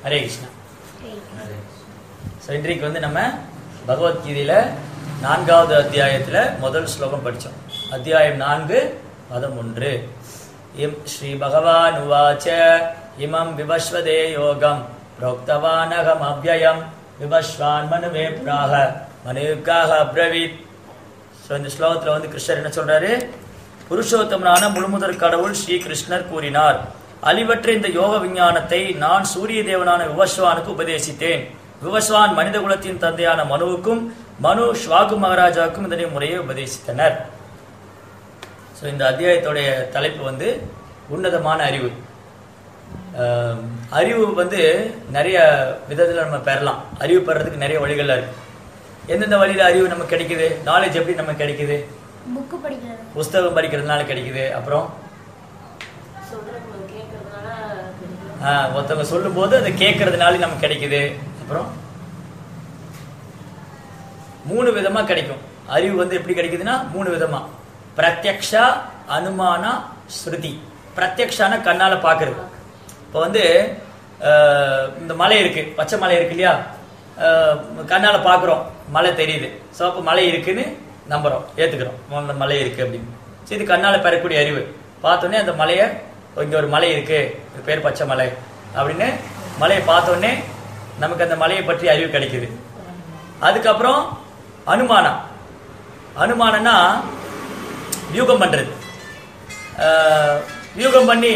Hare Krishna so இன்றைக்கு வந்து நம்ம பகவத்கீதையில நான்காவது அத்தியாயத்துல முதல் ஸ்லோகம் படிச்சோம் அத்தியாயம் நான்கு பதம் ஒன்று இம் ஸ்ரீ பகவான் உவாச்ச இமம் விபஸ்வதே யோகம் புரோக்தவானகம் அவ்யயம் விபஸ்வான் மனுவே பிராக மனுக்காக அப்ரவீத் ஸோ இந்த ஸ்லோகத்தில் வந்து கிருஷ்ணர் என்ன சொல்றாரு புருஷோத்தமனான முழுமுதற் கடவுள் ஸ்ரீ கிருஷ்ணர் கூறினார் அழிவற்ற இந்த யோக விஞ்ஞானத்தை நான் சூரிய தேவனான விவஸ்வானுக்கு உபதேசித்தேன் விவஸ்வான் மனித குலத்தின் தந்தையான மனுவுக்கும் மனு ஸ்வாகு மகாராஜாவுக்கும் இதனை முறையை உபதேசித்தனர் ஸோ இந்த அத்தியாயத்தோடைய தலைப்பு வந்து உன்னதமான அறிவு ஆஹ் அறிவு வந்து நிறைய விதத்தில் நம்ம பெறலாம் அறிவு பெறதுக்கு நிறைய வழிகள்லாம் இருக்கு எந்தெந்த வழியில அறிவு நமக்கு கிடைக்குது நாலேஜ் எப்படி நமக்கு கிடைக்குது புக்கு படிக்கிறது புஸ்தகம் படிக்கிறதுனால கிடைக்குது அப்புறம் சொல்றது கேட்கறதுனால கிடைக்கும். ஆஹ் ஒருத்தவங்க சொல்லும்போது அதை கேட்கறதுனால நமக்கு கிடைக்குது அப்புறம் மூணு விதமா கிடைக்கும் அறிவு வந்து எப்படி கிடைக்குதுன்னா மூணு விதமா பிரத்யக்ஷா அனுமானா ஸ்ருதி பிரத்யக்ஷான கண்ணால பாக்குறது இப்போ வந்து ஆஹ், இந்த மலை இருக்கு பச்சை மலை இருக்கு இல்லையா ஆஹ், கண்ணால பாக்குறோம் மலை தெரியுது ஸோ அப்போ மலை இருக்குன்னு நம்புறோம் ஏத்துக்கிறோம் அந்த மலை இருக்கு அப்படின்னு சரி இது கண்ணால பெறக்கூடிய அறிவு பார்த்தோன்னே அந்த மலையை இங்க ஒரு மலை இருக்கு இது பேர் பச்சை மலை அப்படின்னு மலையை பார்த்தோன்னே நமக்கு அந்த மலையை பற்றி அறிவு கிடைக்குது அதுக்கப்புறம் அனுமானம் அனுமானம்னா வியூகம் பண்றது ஆஹ், வியூகம் பண்ணி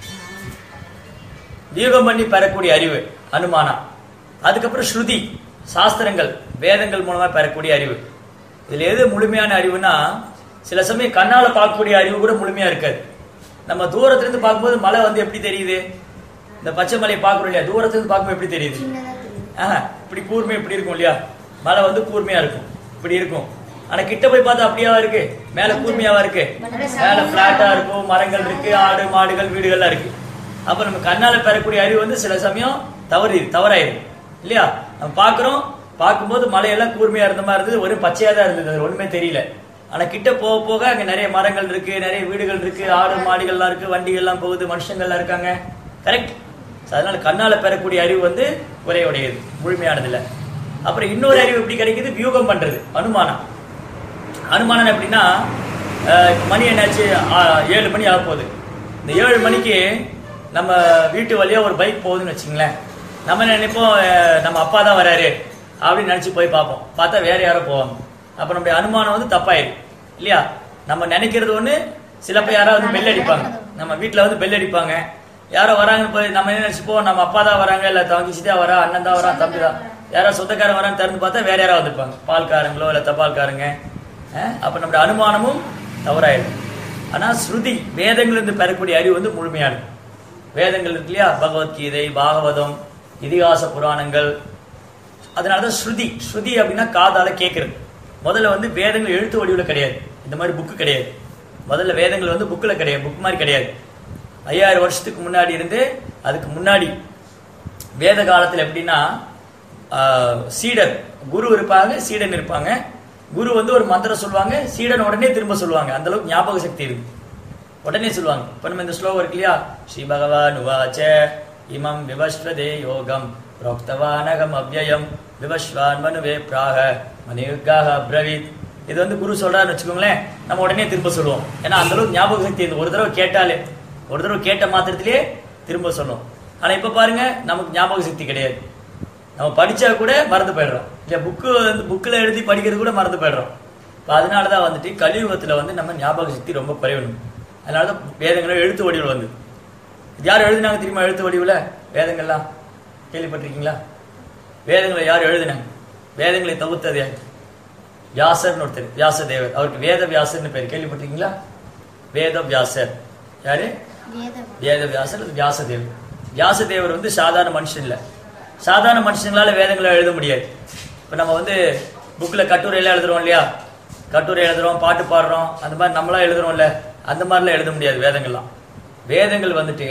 வியூகம் பண்ணி பெறக்கூடிய அறிவு அனுமானம் அதுக்கப்புறம் ஸ்ருதி சாஸ்திரங்கள் வேதங்கள் மூலமா பெறக்கூடிய அறிவு இதுல எது முழுமையான அறிவுனா சில சமயம் கண்ணால பார்க்கக்கூடிய அறிவு கூட முழுமையா இருக்காது நம்ம தூரத்துல இருந்து பார்க்கும்போது மலை வந்து எப்படி தெரியுது இந்த பச்சை மலையை பார்க்கறோம் இல்லையா தூரத்துல இருந்து பார்க்கும்போது எப்படி தெரியுது சின்னதா தெரியும் ஆஹா, இப்படி கூர்மை இப்படி இருக்கும் இல்லையா மலை வந்து கூர்மையா இருக்கும் இப்படி இருக்கும் ஆனா கிட்ட போய் பார்த்தா அப்படியாவா இருக்கு மேல கூர்மையாவா இருக்கு மேல பிளாட்டா இருக்கும் மரங்கள் இருக்கு ஆடு மாடுகள் வீடுகள்லாம் இருக்கு அப்ப நம்ம கண்ணால பெறக்கூடிய அறிவு வந்து சில சமயம் தவறி தவறாயிரும் இல்லையா நம்ம பாக்குறோம் பார்க்கும்போது மலையெல்லாம் கூர்மையா இருந்த மாதிரி இருந்தது ஒரு பச்சையா தான் இருந்தது அது ஒண்ணுமே தெரியல ஆனா கிட்ட போக போக அங்க நிறைய மரங்கள் இருக்கு நிறைய வீடுகள் இருக்கு ஆடு மாடுகள்லாம் இருக்கு வண்டிகள்லாம் போகுது மனுஷங்கள்லாம் இருக்காங்க கரெக்ட் அதனால கண்ணால பெறக்கூடிய அறிவு வந்து குறையுடையது முழுமையானது இல்ல அப்புறம் இன்னொரு அறிவு எப்படி கிடைக்குது வியூகம் பண்றது அனுமானம் அனுமானம் எப்படின்னா அஹ், மணி என்னாச்சு ஆ, ஏழு மணி ஆக போகுது இந்த ஏழு மணிக்கு நம்ம வீட்டு வழியா ஒரு பைக் போகுதுன்னு வச்சுங்களேன் நம்ம என்ன நினைப்போம் அஹ், நம்ம அப்பா தான் வராரு அப்படின்னு நினைச்சு போய் பார்ப்போம் பார்த்தா வேற யாரோ போவாங்க அப்ப நம்முடைய அனுமானம் வந்து தப்பாயிரும் இல்லையா நம்ம நினைக்கிறது ஒண்ணு சிலப்ப யாராவது வந்து பெல் அடிப்பாங்க நம்ம வீட்டுல வந்து பெல் அடிப்பாங்க யாரோ வராங்கன்னு போய் நம்ம என்ன நினைச்சுப்போம் நம்ம அப்பா தான் வராங்க இல்ல தங்கச்சி தான் வரா அண்ணன் தான் வரா தம்பி தான் யாரோ சொந்தக்காரன் வரான்னு திறந்து பார்த்தா வேற யாராவது வந்திருப்பாங்க பால்காரங்களோ இல்ல தபால்காரங்க அஹ், அப்ப நம்முடைய அனுமானமும் தவறாயிடும் ஆனா ஸ்ருதி வேதங்களிலிருந்து பெறக்கூடிய அறிவு வந்து முழுமையானது வேதங்கள் இருக்கு இல்லையா பகவத்கீதை பாகவதம் இதிகாச புராணங்கள் அதனாலதான் ஸ்ருதி ஸ்ருதி அப்படின்னா காதால கேட்கறது முதல்ல வந்து வேதங்கள் எழுத்து வடிவுல கிடையாது இந்த மாதிரி புக்கு கிடையாது முதல்ல வேதங்கள் வந்து புக்ல கிடையாது புக் மாதிரி கிடையாது ஐயாயிரம் வருஷத்துக்கு முன்னாடி இருந்து அதுக்கு முன்னாடி வேத காலத்துல எப்படின்னா ஆஹ், சீடர் குரு இருப்பாங்க சீடன் இருப்பாங்க குரு வந்து ஒரு மந்திரம் சொல்லுவாங்க சீடன் உடனே திரும்ப சொல்லுவாங்க அந்த அளவுக்கு ஞாபக சக்தி இருக்கு உடனே சொல்லுவாங்க இப்ப நம்ம இந்த ஸ்லோகம் இருக்கு இல்லையா ஸ்ரீ பகவான் உவாச்ச இமம் விவஸ்வதே யோகம் புரோக்தவானகம் அவ்யயம் விவஸ்வான் மனுவே பிராக மனிர்காக அப்ரவீத் இது வந்து குரு சொல்றாருன்னு வச்சுக்கோங்களேன் நம்ம உடனே திரும்ப சொல்லுவோம் ஏன்னா அந்த அளவுக்கு ஞாபக சக்தி இருக்கு. ஒரு தடவை கேட்டாலே ஒரு தடவை கேட்ட மாத்திரத்திலேயே திரும்ப சொல்லுவோம் ஆனா இப்ப பாருங்க நமக்கு ஞாபக சக்தி கிடையாது நம்ம படிச்சா கூட மறந்து போயிடுறோம் இல்ல புக்கு வந்து புக்கில் எழுதி படிக்கிறது கூட மறந்து போயிடுறோம் இப்போ அதனால தான் வந்துட்டு கலியுகத்தில் வந்து நம்ம ஞாபக சக்தி ரொம்ப குறையணும் அதனால தான் வேதங்களும் எழுத்து வடிவில் வந்து இது யார் எழுதினாங்க தெரியுமா எழுத்து வடிவில் வேதங்கள்லாம் கேள்விப்பட்டிருக்கீங்களா வேதங்களை யார் எழுதினாங்க வேதங்களை தொகுத்தது யார் வியாசர்னு ஒருத்தர் வியாசதேவர் அவருக்கு வேத வியாசர்னு பேர் கேள்விப்பட்டிருக்கீங்களா வேத வியாசர் யாரு வேதம் வேத வியாசர் அல்லது வியாசதேவர் வியாசதேவர் வந்து சாதாரண மனுஷன் இல்ல சாதாரண மனுஷங்களால வேதங்களை எழுத முடியாது இப்ப நம்ம வந்து புக்ல கட்டுரையெல்லாம் எழுதுறோம் இல்லையா கட்டுரை எழுதுறோம் பாட்டு பாடுறோம் அந்த மாதிரி நம்மளா எழுதுறோம்ல அந்த மாதிரிலாம் எழுத முடியாது வேதங்கள்லாம் வேதங்கள் வந்துட்டு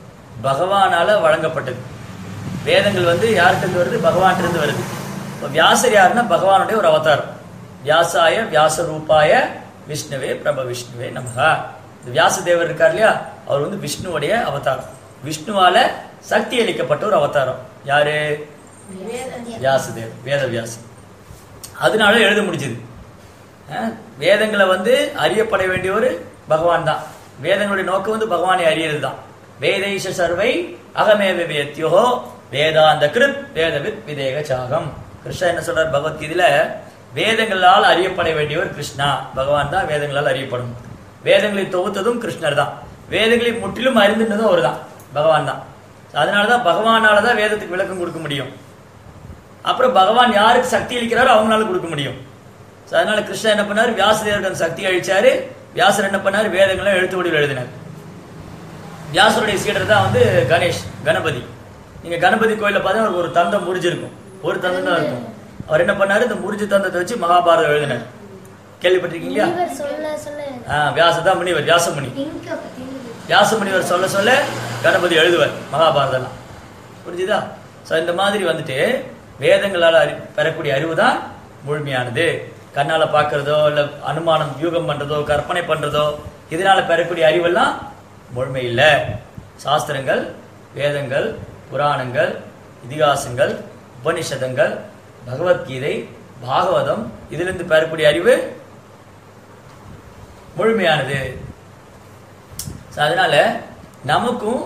பகவானால வழங்கப்பட்டது வேதங்கள் வந்து யார்கிட்ட இருந்து வருது பகவான்கிட்ட இருந்து வருது இப்போ வியாசர் யாருன்னா பகவானுடைய ஒரு அவதாரம் வியாசாய வியாச ரூபாய விஷ்ணுவே பிரப விஷ்ணுவே நமகா இந்த வியாசதேவர் இருக்கார் இல்லையா அவர் வந்து விஷ்ணுவுடைய அவதாரம் விஷ்ணுவால சக்தி அளிக்கப்பட்ட ஒரு அவதாரம் யாரு வேத- வியாசதேவ் வேத வியாசம் அதனால எழுத முடிஞ்சது அஹ், வேதங்களை வந்து அறியப்பட வேண்டிய ஒரு பகவான் தான் வேதங்களுடைய நோக்கம் வந்து பகவானை அறியறது தான் வேதைஷ சர்வை அகமேவ வேத்யோஹோ வேதாந்த கிருத் வேதவித் விதேக சாகம் கிருஷ்ணா என்ன சொல்றார் பகவத்கீதையில வேதங்களால் அறியப்பட வேண்டியவர் கிருஷ்ணா பகவான் தான் வேதங்களால் அறியப்படும் வேதங்களை தொகுத்ததும் கிருஷ்ணர் தான் வேதங்களை முற்றிலும் அறிந்துனதும் அவர் தான் பகவான் தான் அதனாலதான் பகவானால தான் வேதத்துக்கு விளக்கம் கொடுக்க முடியும் அப்புறம் பகவான் யாருக்கு சக்தி அளிக்கிறாரோ அவங்களால கொடுக்க முடியும் So, அதனால கிருஷ்ணா என்ன பண்ணாரு வியாசதேவருக்கு அந்த சக்தி அழிச்சாரு வியாசர் என்ன பண்ணாரு வேதங்களை எழுத்து வடிவில் எழுதினார் வியாசருடைய சீடர் தான் வந்து கணேஷ் கணபதி நீங்க கணபதி கோயில்ல பார்த்தா ஒரு தந்தம் முறிஞ்சிருக்கும் ஒரு தந்தம் தான் இருக்கும் அவர் என்ன பண்ணாரு இந்த முறிஞ்ச தந்தத்தை வச்சு மகாபாரதம் எழுதினார் கேள்விப்பட்டிருக்கீங்களா முனிவர் சொல்ல சொல்ல ஆஹ் வியாசதான் முனிவர் வியாசமுனி இங்க பத்தி வியாசமுனிவர் சொல்ல சொல்ல கணபதி எழுதுவார் மகாபாரதம்லாம் புரிஞ்சுதா ஸோ இந்த மாதிரி வந்துட்டு வேதங்களால் அறி பெறக்கூடிய அறிவு தான் முழுமையானது கண்ணால பார்க்கறதோ இல்ல அனுமானம் யூகம் பண்றதோ கற்பனை பண்றதோ இதனால பெறக்கூடிய அறிவெல்லாம் முழுமை இல்லை சாஸ்திரங்கள் வேதங்கள் புராணங்கள் இதிகாசங்கள் உபனிஷதங்கள் பகவத்கீதை பாகவதம் இதிலிருந்து பெறக்கூடிய அறிவு முழுமையானது So, அதனால நமக்கும்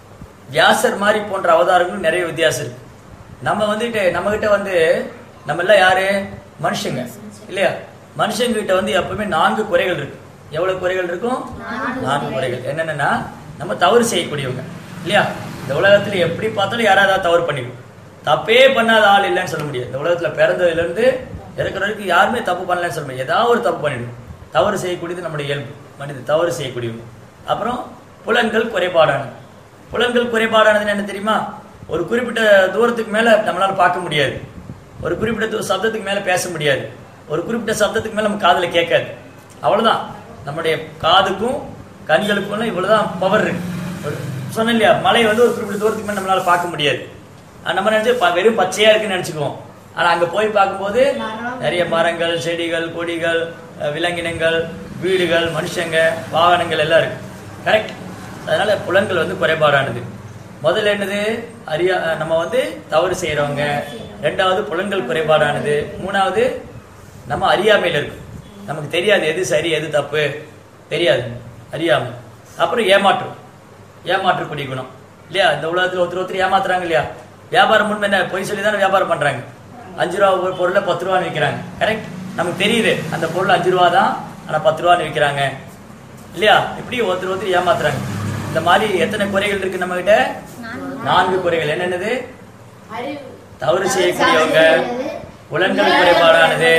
வியாசர் மாதிரி போன்ற அவதாரங்களும் நிறைய வித்தியாசம் இருக்கு நம்ம வந்துட்டு நம்ம கிட்ட வந்து நம்ம எல்லாம் யாரு மனுஷங்க இல்லையா மனுஷங்க கிட்ட வந்து எப்பவுமே நான்கு குறைகள் இருக்கு எவ்வளவு குறைகள் இருக்கும் நான்கு குறைகள் என்னென்னா நம்ம தவறு செய்யக்கூடியவங்க இல்லையா இந்த உலகத்துல எப்படி பார்த்தாலும் யாராவது தவறு பண்ணிடும் தப்பே பண்ணாத ஆள் இல்லைன்னு சொல்ல முடியாது இந்த உலகத்துல பிறந்ததுல இருந்து இருக்கிற வரைக்கும் யாருமே தப்பு பண்ணலன்னு சொல்ல முடியாது ஏதாவது ஒரு தப்பு பண்ணிடும் தவறு செய்யக்கூடியது நம்முடைய இயல்பு மனித தவறு செய்யக்கூடியவங்க அப்புறம் புலன்கள் குறைபாடானது புலன்கள் குறைபாடானதுன்னு என்ன தெரியுமா ஒரு குறிப்பிட்ட தூரத்துக்கு மேல நம்மளால பார்க்க முடியாது ஒரு குறிப்பிட்ட தூ- சப்தத்துக்கு மேல பேச முடியாது ஒரு குறிப்பிட்ட சப்தத்துக்கு மேல நம்ம காதுல கேட்காது அவ்வளவுதான் நம்முடைய காதுக்கும் கண்களுக்கும் இவ்வளவுதான் பவர் இருக்கு ஒரு சொன்னேன் இல்லையா மலை வந்து ஒரு குறிப்பிட்ட தூரத்துக்கு மேல நம்மளால பார்க்க முடியாது ஆனா, நம்ம நினைச்சு ப- வெறும் பச்சையா இருக்குன்னு நினைச்சுக்குவோம் ஆனா அங்க போய் பார்க்கும்போது நிறைய மரங்கள் செடிகள் கொடிகள் அஹ், விலங்கினங்கள் வீடுகள் மனுஷங்க வாகனங்கள் எல்லாம் இருக்கு கரெக்ட் அதனால புலன்கள் வந்து குறைபாடானது முதல்ல என்னது அறியா நம்ம வந்து தவறு செய்யறவங்க ரெண்டாவது புலன்கள் குறைபாடானது மூணாவது நம்ம அறியாமையில இருக்கு நமக்கு தெரியாது எது சரி எது தப்பு தெரியாது அறியாமை அப்புறம் ஏமாற்றம் ஏமாற்றக்கூடிய குணம் இல்லையா இந்த உலகத்துல ஒருத்தர் ஒருத்தர் ஏமாத்துறாங்க இல்லையா வியாபாரம் முன்பு என்ன பொய் சொல்லி தானே வியாபாரம் பண்றாங்க அஞ்சு ரூபா ஒரு பொருளை பத்து ரூபான்னு விற்கிறாங்க கரெக்ட் நமக்கு தெரியுது அந்த பொருள் அஞ்சு ரூபா தான் ஆனா பத்து ரூபான்னு விற்கிறாங்க இல்லையா இப்படி ஒருத்தர் ஒருத்தர் ஏமாத்துறாங்க இந்த மாதிரி எத்தனை குறைகள் இருக்கு நம்ம கிட்ட நான்கு குறைகள் என்னென்னது அறிவு தவறு செய்யக்கூடியவங்க புலன்கள் குறைபாடானது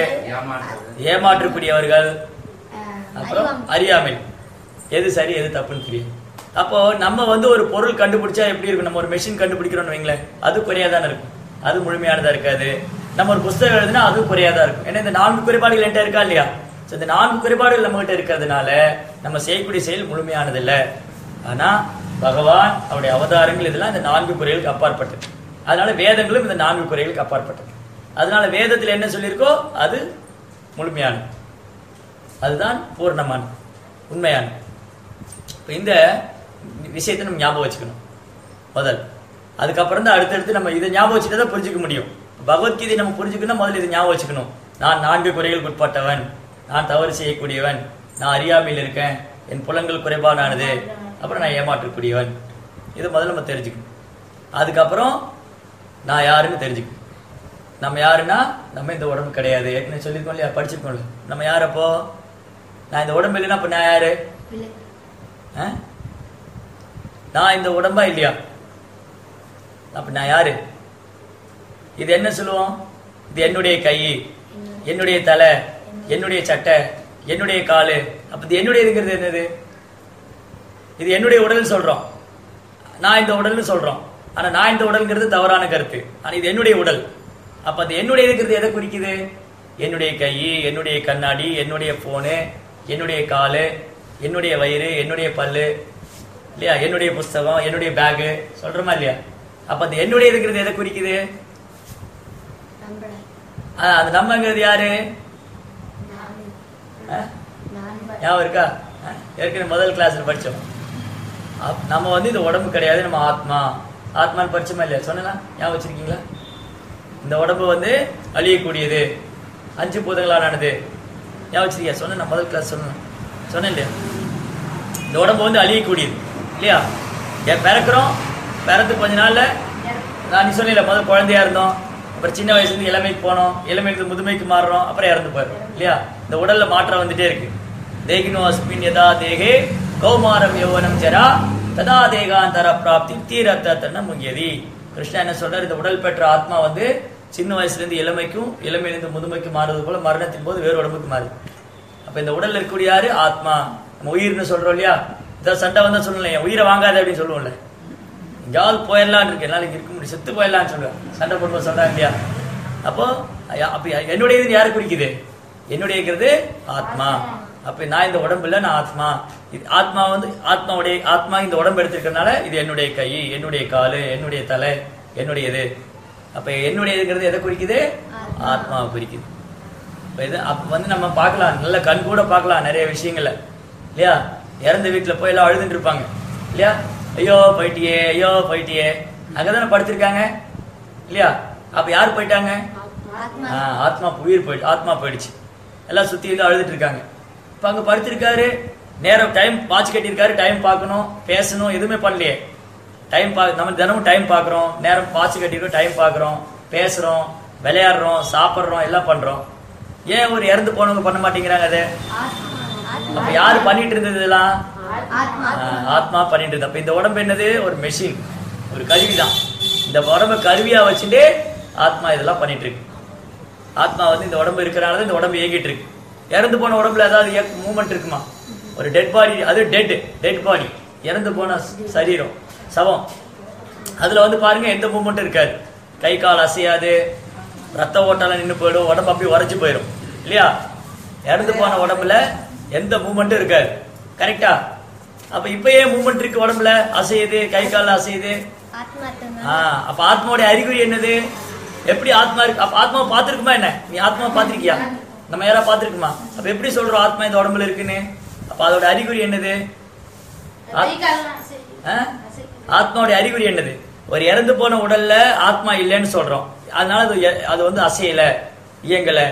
ஏமாற்றக்கூடியவர்கள் அப்புறம் அறியாமை எது சரி எது தப்புன்னு தெரியும் அப்போ நம்ம வந்து ஒரு பொருள் கண்டுபிடிச்சா எப்படி இருக்கும் நம்ம ஒரு மெஷின் கண்டுபிடிக்கிறோம்னு வைங்களேன் அது குறையாதானே இருக்கும் அது முழுமையானதா இருக்காது நம்ம ஒரு புஸ்தகம் எழுதுனா அது குறையாதா இருக்கும் ஏன்னா இந்த நான்கு குறைபாடுகள் என்கிட்ட இருக்கா இல்லையா So, இந்த நான்கு குறைபாடுகள் நம்ம கிட்ட இருக்கிறதுனால நம்ம செய்யக்கூடிய செயல் முழுமையானது இல்ல ஆனா பகவான் அவருடைய அவதாரங்கள் இதெல்லாம் இந்த நான்கு குறைகளுக்கு அப்பாற்பட்டது அதனால வேதங்களும் இந்த நான்கு குறைகளுக்கு அப்பாற்பட்டது அதனால வேதத்துல என்ன சொல்லியிருக்கோ அது முழுமையானது அதுதான் பூர்ணமானது உண்மையானது இப்ப இந்த விஷயத்தை நம்ம ஞாபகம் வச்சுக்கணும் முதல் அதுக்கப்புறம் தான் அடுத்தடுத்து நம்ம இதை ஞாபகம் வச்சுட்டு தான் புரிஞ்சுக்க முடியும் பகவத்கீதை நம்ம புரிஞ்சுக்கணும் முதல்ல இதை ஞாபகம் வச்சுக்கணும் நான் நான்கு குறைகளுக்கு உட்பட்டவன் நான் தவறு செய்யக்கூடியவன் நான் அறியாமையில் இருக்கேன் என் புலன்கள் குறைபாடானது அப்புறம் நான் ஏமாற்றக்கூடியவன் இதை முதல்ல நம்ம தெரிஞ்சுக்கணும் அதுக்கப்புறம் நான் யாருன்னு தெரிஞ்சுக்கணும் நம்ம யாருன்னா நம்ம இந்த உடம்பு கிடையாது ஏற்கனவே சொல்லியிருக்கோம் இல்லையா படிச்சிருக்கோம்ல நம்ம யார் அப்போ நான் இந்த உடம்பு இல்லைன்னா அப்ப நான் யாரு ஆ? நான் இந்த உடம்பா இல்லையா அப்ப நான் யாரு இது என்ன சொல்லுவோம் இது என்னுடைய கை என்னுடைய தலை என்னுடைய சட்டை என்னுடைய காலு அப்ப இது என்னுடையதுங்கிறது என்னது இது என்னுடைய உடல் சொல்றோம் நான் இந்த உடல்னு சொல்றோம் ஆனா நான் இந்த உடல்ங்கிறது தவறான கருத்து ஆனா இது என்னுடைய உடல் அப்ப அது என்னுடையதுங்கிறது எதை குறிக்குது என்னுடைய கை என்னுடைய கண்ணாடி என்னுடைய போனு என்னுடைய காலு என்னுடைய வயிறு என்னுடைய பல்லு இல்லையா என்னுடைய புஸ்தகம் என்னுடைய பேகு சொல்றோமா இல்லையா அப்ப அது என்னுடையதுங்கிறது எதை குறிக்குது நம்மள ஆ, அது நம்மங்கிறது யாரு ஆ? ஞாபகம் இருக்கா ஆ? ஏற்கனவே முதல் கிளாஸ்ல படிச்சோம் அப்- நம்ம வந்து இந்த உடம்பு கிடையாது நம்ம ஆத்மா ஆத்மான்னு படிச்சமா இல்லையா சொன்னா ஞாபகம் வச்சிருக்கீங்களா இந்த உடம்பு வந்து அழியக்கூடியது அஞ்சு பூதங்களானது ஞாபகம் வச்சிருக்கியா சொன்னேன் நான் முதல் கிளாஸ் சொன்னேன் சொன்னேன் இல்லையா இந்த உடம்பு வந்து அழியக்கூடியது இல்லையா ஏன் பிறக்கிறோம் பிறந்து கொஞ்ச நாள்ல நான் நீ சொன்னில முதல் குழந்தையா இருந்தோம் அப்புறம் சின்ன வயசுல இருந்து இளமைக்கு போனோம் இளமையிலிருந்து முதுமைக்கு மாறுறோம் அப்புறம் இறந்து போயிடும் இல்லையா இந்த உடல்ல மாற்றம் வந்துட்டே இருக்கு தேகினோ அஸ்மின் யதா தேகே கௌமாரம் யௌவனம் ஜரா ததா தேகாந்தர பிராப்தி தீரத்தன முங்கியதி கிருஷ்ணா என்ன சொல்றாரு இந்த உடல் பெற்ற ஆத்மா வந்து சின்ன வயசுல இருந்து இளமைக்கும் இளமையிலிருந்து முதுமைக்கு மாறுவது போல மரணத்தின் போது வேறு உடம்புக்கு மாறுது அப்ப இந்த உடல்ல இருக்கக்கூடிய யாரு ஆத்மா நம்ம உயிர்னு சொல்றோம் இல்லையா இதான் சண்டை வந்தா சொல்லல என் உயிரை வாங்காத அப்படின்னு சொல்லுவோம்ல எங்கேயாவது போயிடலான்னு இருக்கு என்னால இங்க இருக்க முடியும் செத்து போயிடலாம்னு சொல்லுவேன் சண்டை போடும்போது சொல்றாங்க இல்லையா அப்போ ஐயா- அப்ப என்னுடையது யாரு குறிக்குது என்னுடையது ஆத்மா அப்ப நான் இந்த உடம்பு இல்ல நான் ஆத்மா இது ஆத்மா வந்து ஆத்மாவுடைய ஆத்மா இந்த உடம்பு எடுத்திருக்கறனால இது என்னுடைய கை என்னுடைய காலு என்னுடைய தலை என்னுடையது அப்ப என்னுடையதுங்கிறது எதை குறிக்குது ஆத்மாவை குறிக்குது இப்ப இது அப்ப வந்து நம்ம பார்க்கலாம் நல்ல கண் கூட பார்க்கலாம் நிறைய விஷயங்கள்ல இல்லையா இறந்த வீட்டுல போய் எல்லாம் அழுதுட்டு இருப்பாங்க இல்லையா ஐயோ போயிட்டியே ஐயோ போயிட்டியே அங்கதானே படுத்திருக்காங்க இல்லையா அப்ப யார் போயிட்டாங்க ஆ, ஆத்மா உயிர் போயிடு ஆத்மா போயிடுச்சு எல்லாம் சுத்தி இருந்து அழுதுட்டு இருக்காங்க இப்ப அங்க படுத்திருக்காரு நேரம் டைம் வாட்ச் கட்டியிருக்காரு டைம் பார்க்கணும் பேசணும் எதுவுமே பண்ணலையே டைம் பா நம்ம தினமும் டைம் பார்க்குறோம் நேரம் வாட்ச் கட்டியிருக்கோம் டைம் பார்க்குறோம் பேசுறோம் விளையாடுறோம் சாப்பிட்றோம் எல்லாம் பண்றோம் ஏன் ஒரு இறந்து போனவங்க பண்ண மாட்டேங்கிறாங்க அதை அப்ப யாரு பண்ணிட்டு இருந்தது இதெல்லாம் ஆஹ், ஆத்மா பண்ணிட்டு இருந்தது அப்ப இந்த உடம்பு என்னது ஒரு மெஷின் ஒரு கருவி தான் இந்த உடம்ப கருவியா வச்சுட்டு ஆத்மா இதெல்லாம் பண்ணிட்டு இருக்கு ஆத்மா வந்து இந்த உடம்பு இருக்கிறனால தான் இந்த உடம்பு இயங்கிட்டு இருக்கு இறந்து போன உடம்புல ஏதாவது மூமெண்ட் இருக்குமா ஒரு டெட் பாடி அது டெட் டெட் பாடி இறந்து போன சரீரம் சவம் அதுல வந்து பாருங்க எந்த மூமெண்ட்டும் இருக்காது கை கால் அசையாது ரத்த ஓட்டம்லாம் நின்று போயிடும் உடம்பு அப்படியே உறைஞ்சு போயிடும் இல்லையா இறந்து போன உடம்புல எந்த மூமெண்ட்டும் இருக்காது கரெக்டா அப்ப இப்ப ஏன் மூமெண்ட் இருக்கு உடம்புல அசையுது கை கால் அசையுது ஆத்மா ஆ, அப்ப ஆத்மாவுடைய அறிகுறி என்னது எப்படி ஆத்மா இருக்கு அப்ப ஆத்மாவை பார்த்திருக்குமா என்ன நீ ஆத்மாவை பார்த்திருக்கியா நம்ம யாரா பார்த்திருக்குமா அப்ப எப்படி சொல்றோம் ஆத்மா இந்த உடம்புல இருக்குன்னு அப்ப அதோட அறிகுறி என்னது கை கால்லாம் சரி. ஆ? ஆத்மாவுடைய அறிகுறி என்னது ஒரு இறந்து போன உடல்ல ஆத்மா இல்லைன்னு சொல்றோம் அதனால அது எ- அது வந்து அசையல இயங்கல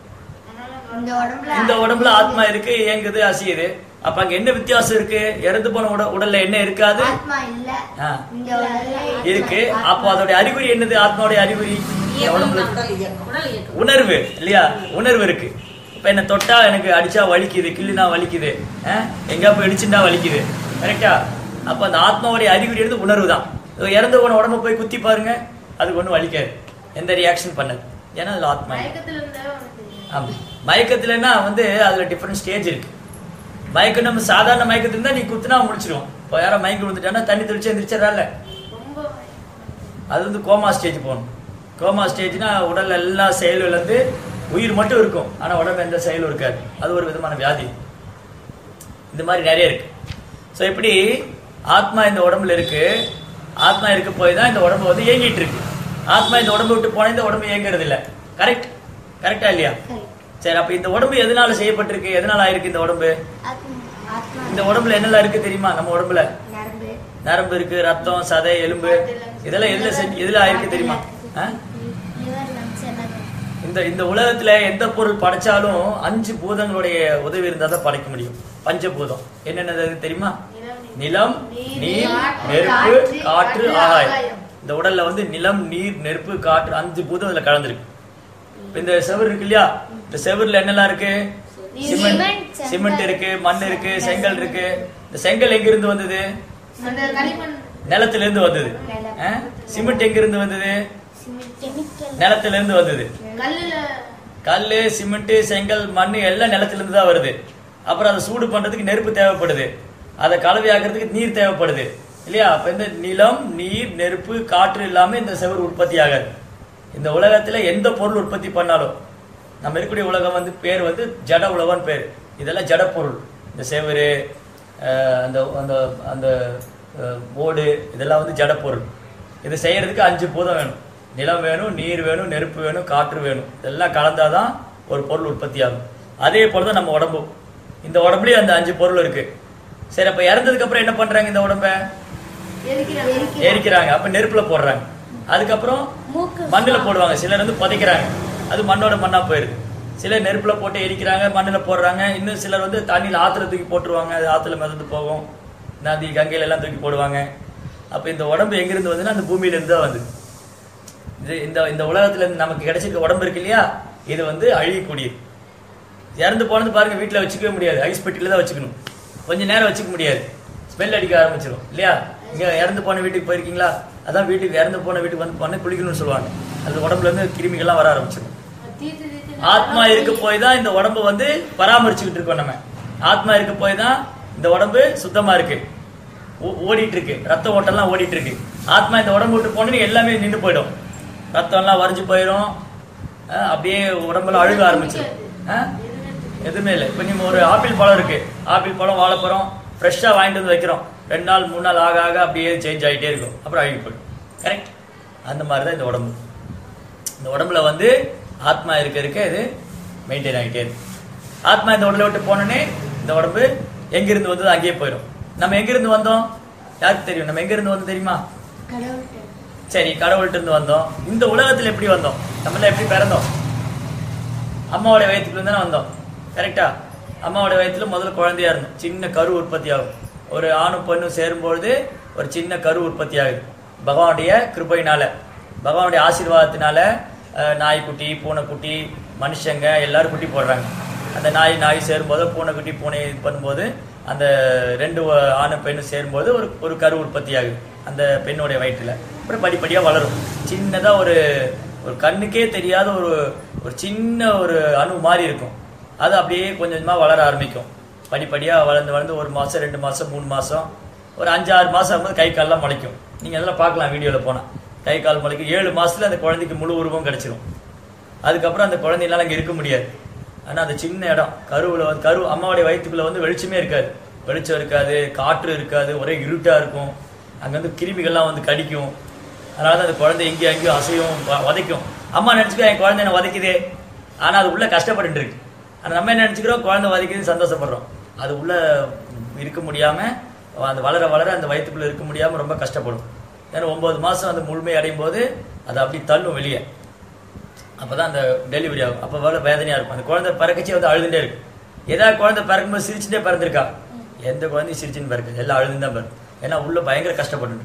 இந்த உடம்புல இந்த உடம்புல ஆத்மா இருக்கு இயங்குது அசையுது அப்ப அங்க என்ன வித்தியாசம் இருக்கு இறந்து போன உட- உடல்ல என்ன இருக்காது ஆத்மா இல்ல ஆ, இந்த உடல்ல இருக்கு அப்போ அதோட அறிகுறி என்னது ஆத்மாவுடைய அறிகுறி இந்த உடம்புல உடல் இயக்கம் உணர்வு இல்லையா உணர்வு இருக்கு இப்ப என்ன தொட்டா எனக்கு அடிச்சா வலிக்குது கிள்ளினா வலிக்குது அஹ், எங்கேயா போய் இடிச்சுட்டா வலிக்குது கரெக்டா அப்ப அந்த ஆத்மாவுடைய அறிகுறி வந்து உணர்வு தான் இதோ இறந்து போன உடம்ப போய் குத்தி பாருங்க அதுக்கு ஒண்ணும் வலிக்காது எந்த ரியாக்ஷன் பண்ணது ஏன்னா அதுல ஆத்மா இல்லை. மயக்கத்துல இருந்தா உனக்கு தெரியும். ஆமா மயக்கத்துலன்னா வந்து அதுல டிஃபரெண்ட் ஸ்டேஜ் இருக்கு மயக்கம் நம்ம சாதாரண மயக்கத்துல இருந்தா நீ குத்துனா முடிச்சிடும் இப்போ யாரோ மயக்கம் விழுந்துட்டான்னா தண்ணி தெளிச்சு எந்திரிச்சிடறால ரொம்ப மயக்கம். அது வந்து கோமா ஸ்டேஜ் போகணும் கோமா ஸ்டேஜ்னா உடல்ல எல்லா செயலும் இழந்து உயிர் மட்டும் இருக்கும் ஆனா உடம்பு எந்த செயலும் இருக்காது அது ஒரு விதமான வியாதி இந்த மாதிரி நிறைய இருக்கு ஸோ இப்படி ஆத்மா இந்த உடம்புல இருக்கு ஆத்மா இருக்க போய் தான் இந்த உடம்பு வந்து இயங்கிட்டு இருக்கு ஆத்மா இந்த உடம்பு விட்டு போனா இந்த உடம்பு இயங்குறது இல்ல கரெக்ட் கரெக்டா இல்லையா சரி அப்ப இந்த உடம்பு எதனால செய்யப்பட்டிருக்கு எதனால ஆயிருக்கு இந்த உடம்பு ஆத்மா ஆத்மா இந்த உடம்புல என்னெல்லாம் இருக்கு தெரியுமா நம்ம உடம்புல நரம்பு நரம்பு இருக்கு ரத்தம் சதை எலும்பு இதெல்லாம் எதுல செஞ்சு எதுல ஆயிருக்கு தெரியுமா ஆ? லிவர் லங்ஸ் எல்லாமே இந்த இந்த உலகத்துல எந்த பொருள் படைச்சாலும் அஞ்சு பூதங்களுடைய உதவி இருந்தா தான் படைக்க முடியும் பஞ்சபூதம் என்னென்னது அது தெரியுமா நிலம் நீர் நெருப்பு காற்று ஆகாயம் இந்த உடல்ல வந்து நிலம் நீர் நெருப்பு காற்று அஞ்சு பூதம் இதுல கலந்துருக்கு இப்ப இந்த செவுரு இருக்கு இல்லையா இந்த செவுருல என்னெல்லாம் இருக்கு சிமெண்ட் சிமெண்ட், சிமெண்ட் இருக்கு மண் இருக்கு செங்கல் இருக்கு இந்த செங்கல் எங்க இருந்து வந்தது அந்த களிமண் நிலத்துல இருந்து வந்தது ஆ? சிமெண்ட் எங்க இருந்து வந்தது கெமிக்கல் நிலத்துல இருந்து வந்தது கல்லுல கல்லு சிமெண்ட் செங்கல் மண் எல்லாம் நிலத்துல இருந்து தான் வருது அப்புறம் அதை சூடு பண்றதுக்கு நெருப்பு தேவைப்படுது அதை கலவையாக்குறதுக்கு நீர் தேவைப்படுது இல்லையா அப்ப இந்த நிலம் நீர் நெருப்பு காற்று இல்லாம இந்த செவர் உற்பத்தி ஆகாது இந்த உலகத்துல எந்த பொருள் உற்பத்தி பண்ணாலும் நம்ம இருக்கக்கூடிய உலகம் வந்து பேர் வந்து ஜட உலகம்னு பேர் இதெல்லாம் ஜட பொருள் இந்த செவரு அஹ், அந்த அந்த அந்த அஹ், ஓடு இதெல்லாம் வந்து ஜட பொருள் இது செய்யறதுக்கு அஞ்சு பூதம் வேணும் நிலம் வேணும் நீர் வேணும் நெருப்பு வேணும் காற்று வேணும் இதெல்லாம் கலந்தாதான் ஒரு பொருள் உற்பத்தி ஆகும் அதே போல தான் நம்ம உடம்பும் இந்த உடம்புலயும் அந்த அஞ்சு பொருள் இருக்கு சரி அப்ப இறந்ததுக்கு அப்புறம் என்ன பண்றாங்க இந்த உடம்ப எரிக்கிறாங்க. எரிக்கிறாங்க அப்ப நெருப்புல போடுறாங்க அதுக்கப்புறம் மூக்கு மண்ணுல போடுவாங்க சிலர் வந்து புதைக்கிறாங்க அது மண்ணோட மண்ணா போயிருது சிலர் நெருப்புல போட்டு எரிக்கிறாங்க மண்ணுல போடுறாங்க இன்னும் சிலர் வந்து தண்ணியில ஆத்துல தூக்கி போட்டுருவாங்க அது ஆத்துல மிதந்து போகும் நதி கங்கையில எல்லாம் தூக்கி போடுவாங்க அப்ப இந்த உடம்பு எங்கிருந்து வந்துன்னா அந்த பூமியில இருந்து தான் வந்து இது இந்த இந்த உலகத்துல இருந்து நமக்கு கிடைச்சிருக்க உடம்பு இருக்கு இல்லையா இது வந்து அழியக்கூடியது இறந்து போனது பாருங்க வீட்டுல வச்சுக்கவே முடியாது ஐஸ் பெட்டியில தான் வச்சுக்கணும் கொஞ்ச நேரம் வச்சுக்க முடியாது ஸ்மெல் அடிக்க ஆரம்பிச்சிடும் இல்லையா இங்க இறந்து போன வீட்டுக்கு போயிருக்கீங்களா அதான் வீட்டுக்கு இறந்து போன வீட்டுக்கு வந்து போன குளிக்கணும்னு சொல்லுவாங்க அந்த உடம்புல இருந்து கிருமிகள்லாம் வர ஆரம்பிச்சிடும் தீர்த்து தீர்த்து ஆத்மா இருக்க போய் தான் இந்த உடம்பு வந்து பராமரிச்சுக்கிட்டு இருக்கோம் நம்ம ஆத்மா இருக்க போய் தான் இந்த உடம்பு சுத்தமா இருக்கு ஓ- ஓடிட்டு இருக்கு ரத்த ஓட்டம்லாம் ஓடிட்டு இருக்கு ஆத்மா இந்த உடம்பு விட்டு போனோன்னு எல்லாமே நின்று போயிடும் ரத்தம்லாம் வரைஞ்சு போயிடும் அஹ் அப்படியே உடம்பெல்லாம் அழுக ஆரம்பிச்சிடும் அஹ்? எதுவுமே இல்லை இப்போ நீங்க ஒரு ஆப்பிள் பழம் இருக்கு ஆப்பிள் பழம் வாழைப்பழம் ஃப்ரெஷ்ஷாக வாங்கிட்டு வந்து வைக்கிறோம் ரெண்டு நாள் மூணு நாள் ஆக ஆக அப்படியே சேஞ்ச் ஆகிட்டே இருக்கும் அப்புறம் அழுகி போயிடும் கரெக்ட் அந்த மாதிரி தான் இந்த உடம்பு இந்த உடம்புல வந்து ஆத்மா இருக்க இருக்க இது மெயின்டைன் ஆகிட்டே இருக்கு ஆத்மா இந்த உடலை விட்டு போனோடனே இந்த உடம்பு எங்கிருந்து வந்தது அங்கேயே போயிடும் நம்ம எங்கிருந்து வந்தோம் யாருக்கு தெரியும் நம்ம எங்கிருந்து வந்தோம் தெரியுமா கடவுள்கிட்ட சரி கடவுள்கிட்ட இருந்து வந்தோம் இந்த உலகத்துல எப்படி வந்தோம் நம்மள எப்படி பிறந்தோம் அம்மாவோட வயிற்றுக்குள்ள தானே வந்தோம் கரெக்டா அம்மாவோட வயிற்றுல முதல்ல குழந்தையா இருந்தோம் சின்ன கரு உற்பத்தி ஆகும் ஒரு ஆணும் பெண்ணும் சேரும்பொழுது ஒரு சின்ன கரு உற்பத்தி ஆகுது பகவானுடைய கிருபையினால பகவானுடைய ஆசீர்வாதத்தினால அஹ், நாய்க்குட்டி பூனைக்குட்டி மனுஷங்க எல்லாரும் குட்டி போடுறாங்க அந்த நாய் நாய் சேரும்போது பூனைக்குட்டி பூனை இது பண்ணும்போது அந்த ரெண்டு வ- ஆணும் பெண்ணும் சேரும்போது ஒரு ஒரு கரு உற்பத்தி ஆகுது அந்த பெண்ணுடைய வயிற்றுல அப்புறம் படிப்படியா வளரும் சின்னதா ஒரு ஒரு கண்ணுக்கே தெரியாத ஒரு ஒரு சின்ன ஒரு அணு மாதிரி இருக்கும் அது அப்படியே கொஞ்சம் கொஞ்சமா வளர ஆரம்பிக்கும் படிப்படியா வளர்ந்து வளர்ந்து ஒரு மாசம் ரெண்டு மாசம் மூணு மாசம் ஒரு அஞ்சு ஆறு மாசம் ஆகும்போது கை கால்லாம் முளைக்கும் நீங்க அதெல்லாம் பார்க்கலாம் வீடியோல போனா கை கால் முளைக்கும் ஏழு மாசத்துல அந்த குழந்தைக்கு முழு உருவம் கிடைச்சிரும் அதுக்கப்புறம் அந்த குழந்தைனால அங்க இருக்க முடியாது ஆனா அந்த சின்ன இடம் கருவுல வந்து கரு அம்மாவுடைய வயிற்றுக்குள்ள வந்து வெளிச்சமே இருக்காது வெளிச்சம் இருக்காது காற்று இருக்காது ஒரே இருட்டா இருக்கும் அங்க வந்து கிருமிகள்லாம் வந்து கடிக்கும் அதனால தான் அந்த குழந்தை எங்கேயும் அங்கேயும் அசையும் வ- உதைக்கும் அம்மா நினைச்சுக்கோ என் குழந்தை என்ன உதைக்குதே ஆனா அது உள்ள கஷ்டப்பட்டு இருக்கு ஆனா நம்ம என்ன நினைச்சுக்கிறோம் குழந்தை உதைக்குதுன்னு சந்தோஷப்படுறோம் அது உள்ள இருக்க முடியாம அந்த வளர வளர அந்த வயிற்றுக்குள்ள இருக்க முடியாம ரொம்ப கஷ்டப்படும் ஏன்னா ஒன்பது மாசம் அந்த முழுமை அடையும் போது அது அப்படி தள்ளும் வெளியே அப்பதான் அந்த டெலிவரி ஆகும் அப்போ வேலை வேதனையா இருக்கும் அந்த குழந்தை பிறக்கச்சே வந்து அழுதுட்டே இருக்கு ஏதாவது குழந்தை பிறக்கும்போது சிரிச்சுட்டே பிறந்திருக்கா எந்த குழந்தையும் சிரிச்சுன்னு பிறக்குது எல்லாம் அழுதுன்னு தான் பிறகு ஏன்னா உள்ள பயங்கர கஷ்டப்பட்டு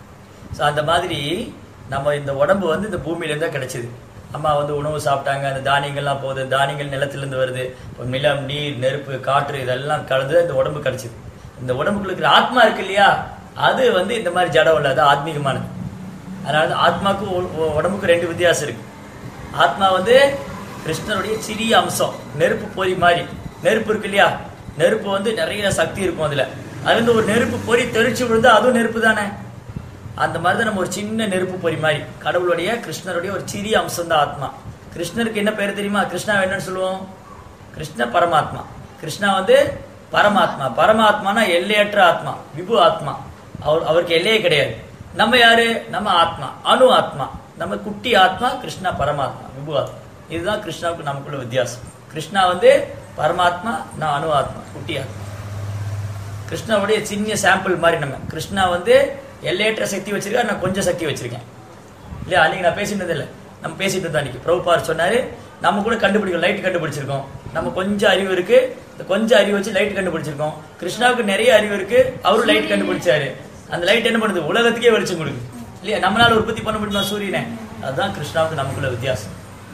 ஸோ அந்த மாதிரி நம்ம இந்த உடம்பு வந்து இந்த பூமியிலேருந்து தான் கிடைச்சிது அம்மா வந்து உணவு சாப்பிட்டாங்க அந்த தானியங்கள்லாம் போகுது தானியங்கள் நிலத்திலிருந்து வருது இப்போ நிலம் நீர் நெருப்பு காற்று இதெல்லாம் கலந்து இந்த உடம்பு கிடைச்சிது இந்த உடம்புக்குள்ள இருக்கிற ஆத்மா இருக்கு இல்லையா அது வந்து இந்த மாதிரி ஜடம் இல்லை அது ஆத்மீகமானது அதனால தான் ஆத்மாக்கும் உ- உ- உடம்புக்கும் ரெண்டு வித்தியாசம் இருக்கு ஆத்மா வந்து கிருஷ்ணருடைய சிறிய அம்சம் நெருப்பு பொறி மாதிரி நெருப்பு இருக்கு இல்லையா நெருப்பு வந்து நிறைய சக்தி இருக்கும் அதுல அது வந்து ஒரு நெருப்பு பொறி தெளிச்சு விழுந்தா அதுவும் நெருப்பு தானே அந்த மாதிரி தான் நம்ம ஒரு சின்ன நெருப்பு பொறி மாதிரி கடவுளுடைய கிருஷ்ணருடைய ஒரு சிறிய அம்சம் தான் ஆத்மா கிருஷ்ணருக்கு என்ன பேர் தெரியுமா கிருஷ்ணா என்னன்னு சொல்லுவோம் கிருஷ்ண பரமாத்மா கிருஷ்ணா வந்து பரமாத்மா பரமாத்மானா எல்லையற்ற ஆத்மா விபு ஆத்மா அவர் அவருக்கு எல்லையே கிடையாது நம்ம யாரு நம்ம ஆத்மா அணு ஆத்மா நம்ம குட்டி ஆத்மா கிருஷ்ணா பரமாத்மா விபு ஆத்மா இதுதான் கிருஷ்ணாவுக்கு நமக்குள்ள வித்தியாசம் கிருஷ்ணா வந்து பரமாத்மா நான் அணு ஆத்மா குட்டி ஆத்மா கிருஷ்ணாவுடைய சின்ன சாம்பிள் மாதிரி நம்ம கிருஷ்ணா வந்து எல்லையற்ற சக்தி வச்சிருக்காரு நான் கொஞ்சம் சக்தி வச்சிருக்கேன் இல்லையா அன்னைக்கு நான் பேசினது இல்லை நம்ம பேசிட்டு இருந்தோம் அன்னைக்கு பிரபுபார் சொன்னாரு நம்ம கூட கண்டுபிடிக்கும் லைட் கண்டுபிடிச்சிருக்கோம் நம்ம கொஞ்சம் அறிவு இருக்கு இந்த கொஞ்சம் அறிவு வச்சு லைட் கண்டுபிடிச்சிருக்கோம் கிருஷ்ணாவுக்கு நிறைய அறிவு இருக்கு அவரும் லைட் கண்டுபிடிச்சாரு அந்த லைட் என்ன பண்ணுது உலகத்துக்கே வெளிச்சம் கொடுக்குது இல்லையா நம்மளால உற்பத்தி பண்ண முடியுமா சூரியனை அதுதான் கிருஷ்ணாவுக்கு நமக்குள்ள வித்தியாசம்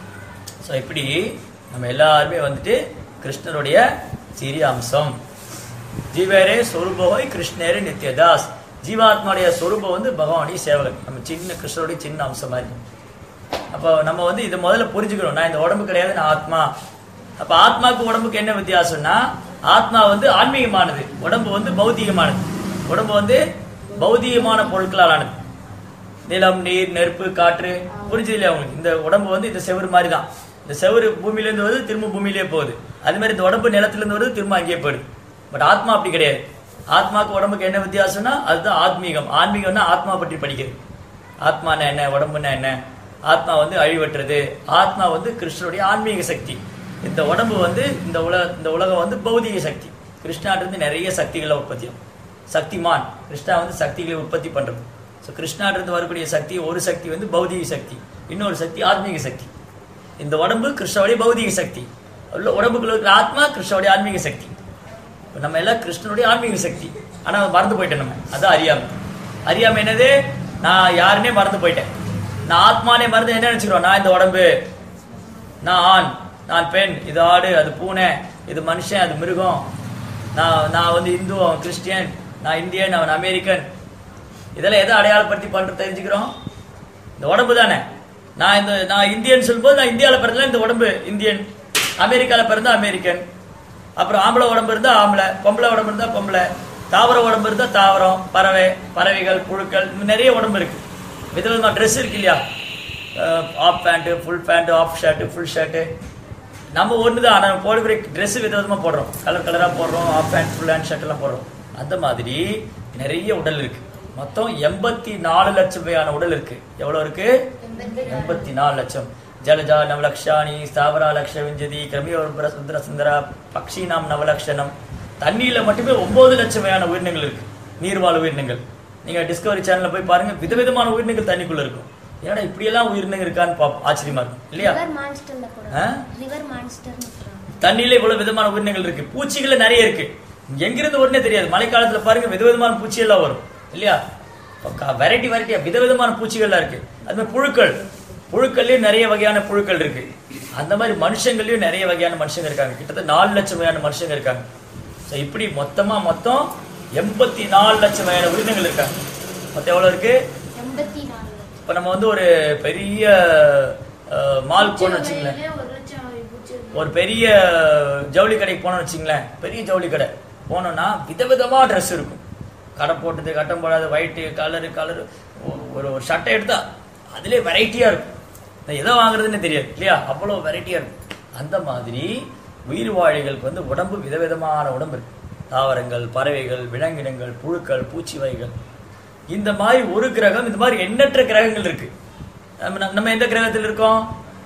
ஸோ இப்படி நம்ம எல்லாருமே வந்துட்டு கிருஷ்ணருடைய சிறிய அம்சம் ஜீவரே சொரூபோய் கிருஷ்ணரே நித்யதாஸ் ஜீவாத்மாவுடைய சொரூபம் வந்து பகவானுடைய சேவகன் நம்ம சின்ன கிருஷ்ணருடைய சின்ன அம்சம் மாதிரி அப்போ நம்ம வந்து இதை முதல்ல புரிஞ்சுக்கணும் நான் இந்த உடம்பு கிடையாது நான் ஆத்மா அப்ப ஆத்மாக்கு உடம்புக்கு என்ன வித்தியாசம்னா ஆத்மா வந்து ஆன்மீகமானது உடம்பு வந்து பௌதீகமானது உடம்பு வந்து பௌதீகமான பொருட்களால் ஆனது நிலம் நீர் நெருப்பு காற்று புரிஞ்சது இல்லையா உங்களுக்கு இந்த உடம்பு வந்து இந்த செவுரு மாதிரி தான் இந்த செவுரு பூமியில இருந்து வருது திரும்ப பூமியிலே போகுது அது மாதிரி இந்த உடம்பு நிலத்துல இருந்து வருது திரும்ப அங்கேயே போயிடுது பட் ஆத்மா அப்படி கிடையாது ஆத்மாக்கு உடம்புக்கு என்ன வித்தியாசம்னா அதுதான் ஆத்மீகம் ஆன்மீகம்னா ஆத்மா பற்றி படிக்கிறது ஆத்மானா என்ன உடம்புனா என்ன ஆத்மா வந்து அழிவற்றது ஆத்மா வந்து கிருஷ்ணருடைய ஆன்மீக சக்தி இந்த உடம்பு வந்து இந்த உலக இந்த உலகம் வந்து பௌதிக சக்தி கிருஷ்ணாட்ட இருந்து நிறைய சக்திகளை உற்பத்தி ஆகும் சக்திமான் கிருஷ்ணா வந்து சக்திகளை உற்பத்தி பண்றது ஸோ கிருஷ்ணாட்டிருந்து வரக்கூடிய சக்தி ஒரு சக்தி வந்து பௌதிக சக்தி இன்னொரு சக்தி ஆத்மீக சக்தி இந்த உடம்பு கிருஷ்ணனுடைய பௌதிக சக்தி உள்ள உடம்புக்குள்ள இருக்கிற ஆத்மா கிருஷ்ணனுடைய ஆன்மீக சக்தி இப்ப நம்ம எல்லாம் கிருஷ்ணனுடைய ஆன்மீக சக்தி ஆனா மறந்து போயிட்டோம் நம்ம அதான் அறியாமை அறியாமை என்னது நான் யாருன்னே மறந்து போயிட்டேன் நான் ஆத்மானே மறந்து என்ன நினைச்சுக்கிறோம் நான் இந்த உடம்பு நான் ஆண் நான் பெண் இது ஆடு அது பூனை இது மனுஷன் அது மிருகம் நான் நான் வந்து இந்து அவன் கிறிஸ்டியன் நான் இந்தியன் அவன் அமெரிக்கன் இதெல்லாம் எதை அடையாளப்படுத்தி பண்றது தெரிஞ்சுக்கிறோம் இந்த உடம்பு தானே நான் இந்த நான் இந்தியன் சொல்லும்போது நான் இந்தியாவில் பிறந்தல இந்த உடம்பு இந்தியன் அமெரிக்காவில் பிறந்தா அமெரிக்கன் அப்புறம் ஆம்பளை உடம்பு இருந்தா ஆம்பளை பொம்பளை உடம்பு இருந்தா பொம்பளை தாவர உடம்பு இருந்தா தாவரம் பறவை பறவைகள் புழுக்கள் இன்னும் நிறைய உடம்பு இருக்கு விதவிதமா ட்ரெஸ் இருக்கு இல்லையா half pant full pant half shirt full shirt நம்ம ஒன்று தான் ஆனால் போடுகிற ட்ரெஸ் விதவிதமாக போடுறோம் கலர் கலராக போடுறோம் half pant full hand shirt எல்லாம் போடுறோம் அந்த மாதிரி நிறைய உடல் இருக்கு மொத்தம் எண்பத்தி நாலு லட்சம் வகையான உடல் இருக்கு எவ்வளவு இருக்கு எண்பத்தி நாலு லட்சம் ஜலஜா நவலக்ஷாணி ஸ்தாவரா லக்ஷ விஞ்சதி கிரமியோபர சுந்தர சுந்தரா பக்ஷினாம் நவலக்ஷணம் தண்ணியில மட்டுமே ஒன்பது லட்சம் வகையான உயிரினங்கள் இருக்கு நீர்வாழ் உயிரினங்கள் நீங்க டிஸ்கவரி சேனல்ல போய் பாருங்க விதவிதமான உயிரினங்கள் தண்ணிக்குள்ள இருக்கும் ஏன்னா இப்படியெல்லாம் உயிரினங்கள் இருக்கான்னு பாப்போம் ஆச்சரியமா இருக்கும் இல்லையா ரிவர் மான்ஸ்டர்ல கூட ஆ? ரிவர் மான்ஸ்டர்னு சொல்றாங்க தண்ணியில இவ்வளவு விதமான உயிரினங்கள் இருக்கு பூச்சிகள் நிறைய இருக்கு எங்கிருந்து உடனே தெரியாது மழைக்காலத்துல பாருங்க விதவிதமான பூச்சி எல்லாம் வரும் இல்லையா வெரைட்டி வெரைட்டியா விதவிதமான பூச்சிகள்லாம் இருக்கு அது மாதிரி புழுக்கள் புழுக்கள்லயும் நிறைய வகையான புழுக்கள் இருக்கு அந்த மாதிரி மனுஷங்கள்லயும் நிறைய வகையான மனுஷங்க இருக்காங்க கிட்டத்தட்ட நாலு லட்சம் வகையான மனுஷங்க இருக்காங்க ஸோ இப்படி மொத்தமா மொத்தம் எண்பத்தி நாலு லட்சம் வகையான உயிரினங்கள் இருக்காங்க மொத்தம் எவ்வளவு இருக்கு எண்பத்தி நாலு இப்ப நம்ம வந்து ஒரு பெரிய மால் போன வச்சுங்களேன் ஒரு லட்சம் பூச்சி இருக்கு. ஒரு பெரிய ஜவுளி கடைக்கு போனோம்னு வச்சுங்களேன் பெரிய ஜவுளி கடை போனோம்னா விதவிதமா ட்ரெஸ் இருக்கும் கடை போட்டது கட்டம் போடாத ஒயிட்டு கலரு கலரு ஒரு ஒரு சட்டை எடுத்தா அதுலேயே வெரைட்டியா இருக்கும் நான் எதை வாங்குறதுன்னு தெரியாது இல்லையா அவ்வளோ வெரைட்டியா இருக்கும் அந்த மாதிரி உயிர் வாழிகளுக்கு வந்து உடம்பு விதவிதமான உடம்பு இருக்கு தாவரங்கள் பறவைகள் விலங்கினங்கள் புழுக்கள் பூச்சி வகைகள் இந்த மாதிரி ஒரு கிரகம் இந்த மாதிரி எண்ணற்ற கிரகங்கள் இருக்கு நம்ம நம்ம எந்த கிரகத்தில் இருக்கோம்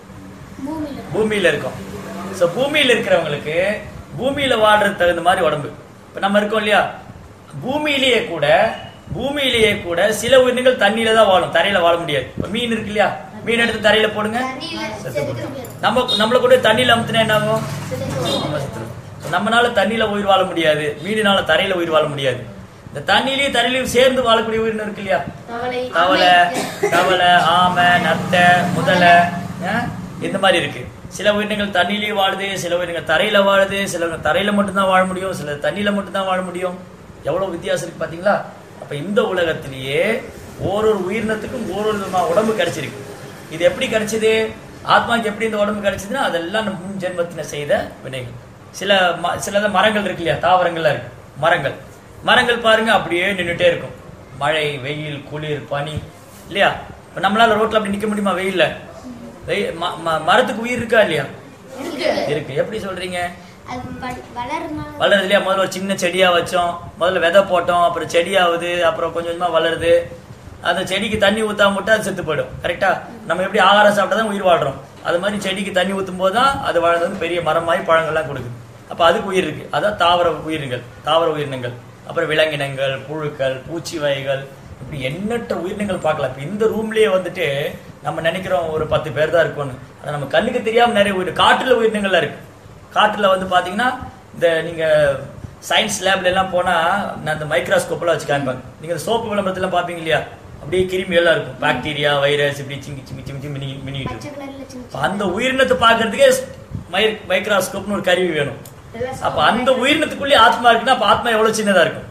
பூமியில பூமியில இருக்கோம் சோ பூமியில இருக்கிறவங்களுக்கு பூமியில வாழ்றது தகுந்த மாதிரி உடம்பு இப்ப நம்ம இருக்கோம் இல்லையா பூமியிலேயே கூட பூமியிலேயே கூட சில உயிரினங்கள் தண்ணியில தான் வாழும் தரையில வாழ முடியாது இப்ப மீன் இருக்கு இல்லையா மீன் எடுத்து தரையில போடுங்க தண்ணியில செத்து போடும். செத்து நம்ம நம்மள கூட தண்ணியில அமுத்துனா என்ன ஆகும் செத்து நம்ம செத்துருவோம். So, நம்மனால தண்ணியில உயிர் வாழ முடியாது மீனினால தரையில உயிர் வாழ முடியாது இந்த தண்ணியிலயும் தரையிலயும் சேர்ந்து வாழக்கூடிய உயிரினம் இருக்கு இல்லையா தவளை தவளை தவளை ஆமை நத்தை முதலை அஹ், இந்த மாதிரி இருக்கு சில உயிரினங்கள் தண்ணியிலேயே வாழுது சில உயிரினங்கள் தரையில வாழுது சில தரையில மட்டும்தான் வாழ முடியும் சில தண்ணியில மட்டும்தான் வாழ முடியும் எவ்வளவு வித்தியாசம் இருக்கு பாத்தீங்களா அப்ப இந்த உலகத்திலேயே ஓரொரு உயிரினத்துக்கும் ஓரொரு விதமான உடம்பு கிடைச்சிருக்கு இது எப்படி கிடைச்சது ஆத்மாக்கு எப்படி இந்த உடம்பு கிடைச்சதுன்னா அதெல்லாம் நம்ம முன் ஜென்மத்தின செய்த வினைகள் சில ம- சிலத மரங்கள் இருக்கு இல்லையா தாவரங்கள்லாம் இருக்கு மரங்கள் மரங்கள் பாருங்க அப்படியே நின்னுட்டே இருக்கும் மழை வெயில் குளிர் பனி இல்லையா இப்ப நம்மளால ரோட்ல அப்படி நிக்க முடியுமா வெயில்ல வெய்- ம- ம- மரத்துக்கு உயிர் இருக்கா இல்லையா இருக்கு எப்படி சொல்றீங்க அது ப- வளருனால வளருது இல்லையா முதல்ல ஒரு சின்ன செடியா வச்சோம் முதல்ல விதை போட்டோம் அப்புறம் செடியாகுது அப்புறம் கொஞ்சம் கொஞ்சமா வளருது அந்த செடிக்கு தண்ணி ஊத்தாம விட்டா அது செத்து போயிடும் கரெக்டா நம்ம எப்படி ஆகாரம் சாப்பிட்டா தான் உயிர் வாழ்றோம் அது மாதிரி செடிக்கு தண்ணி ஊத்தும் போது தான் அது வளர்ந்து வந்து பெரிய மரமாயி பழங்கள்லாம் கொடுக்குது அப்ப அதுக்கு உயிர் இருக்கு அதான் தாவர உயிரினங்கள் தாவர உயிரினங்கள் அப்புறம் விலங்கினங்கள் புழுக்கள் பூச்சி வகைகள் இப்படி எண்ணற்ற உயிரினங்கள் பார்க்கலாம் இப்ப இந்த ரூம்லயே வந்துட்டு நம்ம நினைக்கிறோம் ஒரு பத்து பேர் தான் இருக்கும்னு ஆனா நம்ம கண்ணுக்கு தெரியாம நிறைய உயிர் காட்டுல உயிரினங்கள்லாம் இருக்கு காட்டுல வந்து பாத்தீங்கன்னா இந்த நீங்க சயின்ஸ் லேப்ல எல்லாம் போனா நான் அந்த மைக்ரோஸ்கோப்ல வச்சு காமிப்பாங்க நீங்க இந்த சோப்பு விளம்பரத்துல எல்லாம் பாப்பீங்க இல்லையா அப்படியே கிருமி எல்லாம் இருக்கும் பாக்டீரியா வைரஸ் இப்படி சிங்கி சிங்கி சிங்கி சிங்கி மினி மினிட்டு பச்சை இருக்கும். கலர்ல சின்ன அப்ப அந்த உயிரினத்தை பார்க்கறதுக்கே மை- மைக்ரோஸ்கோப்னு ஒரு கருவி வேணும் அப்ப அந்த உயிரினத்துக்குள்ளே ஆத்மா இருக்குன்னா அப்ப ஆத்மா எவ்வளவு சின்னதா இருக்கும்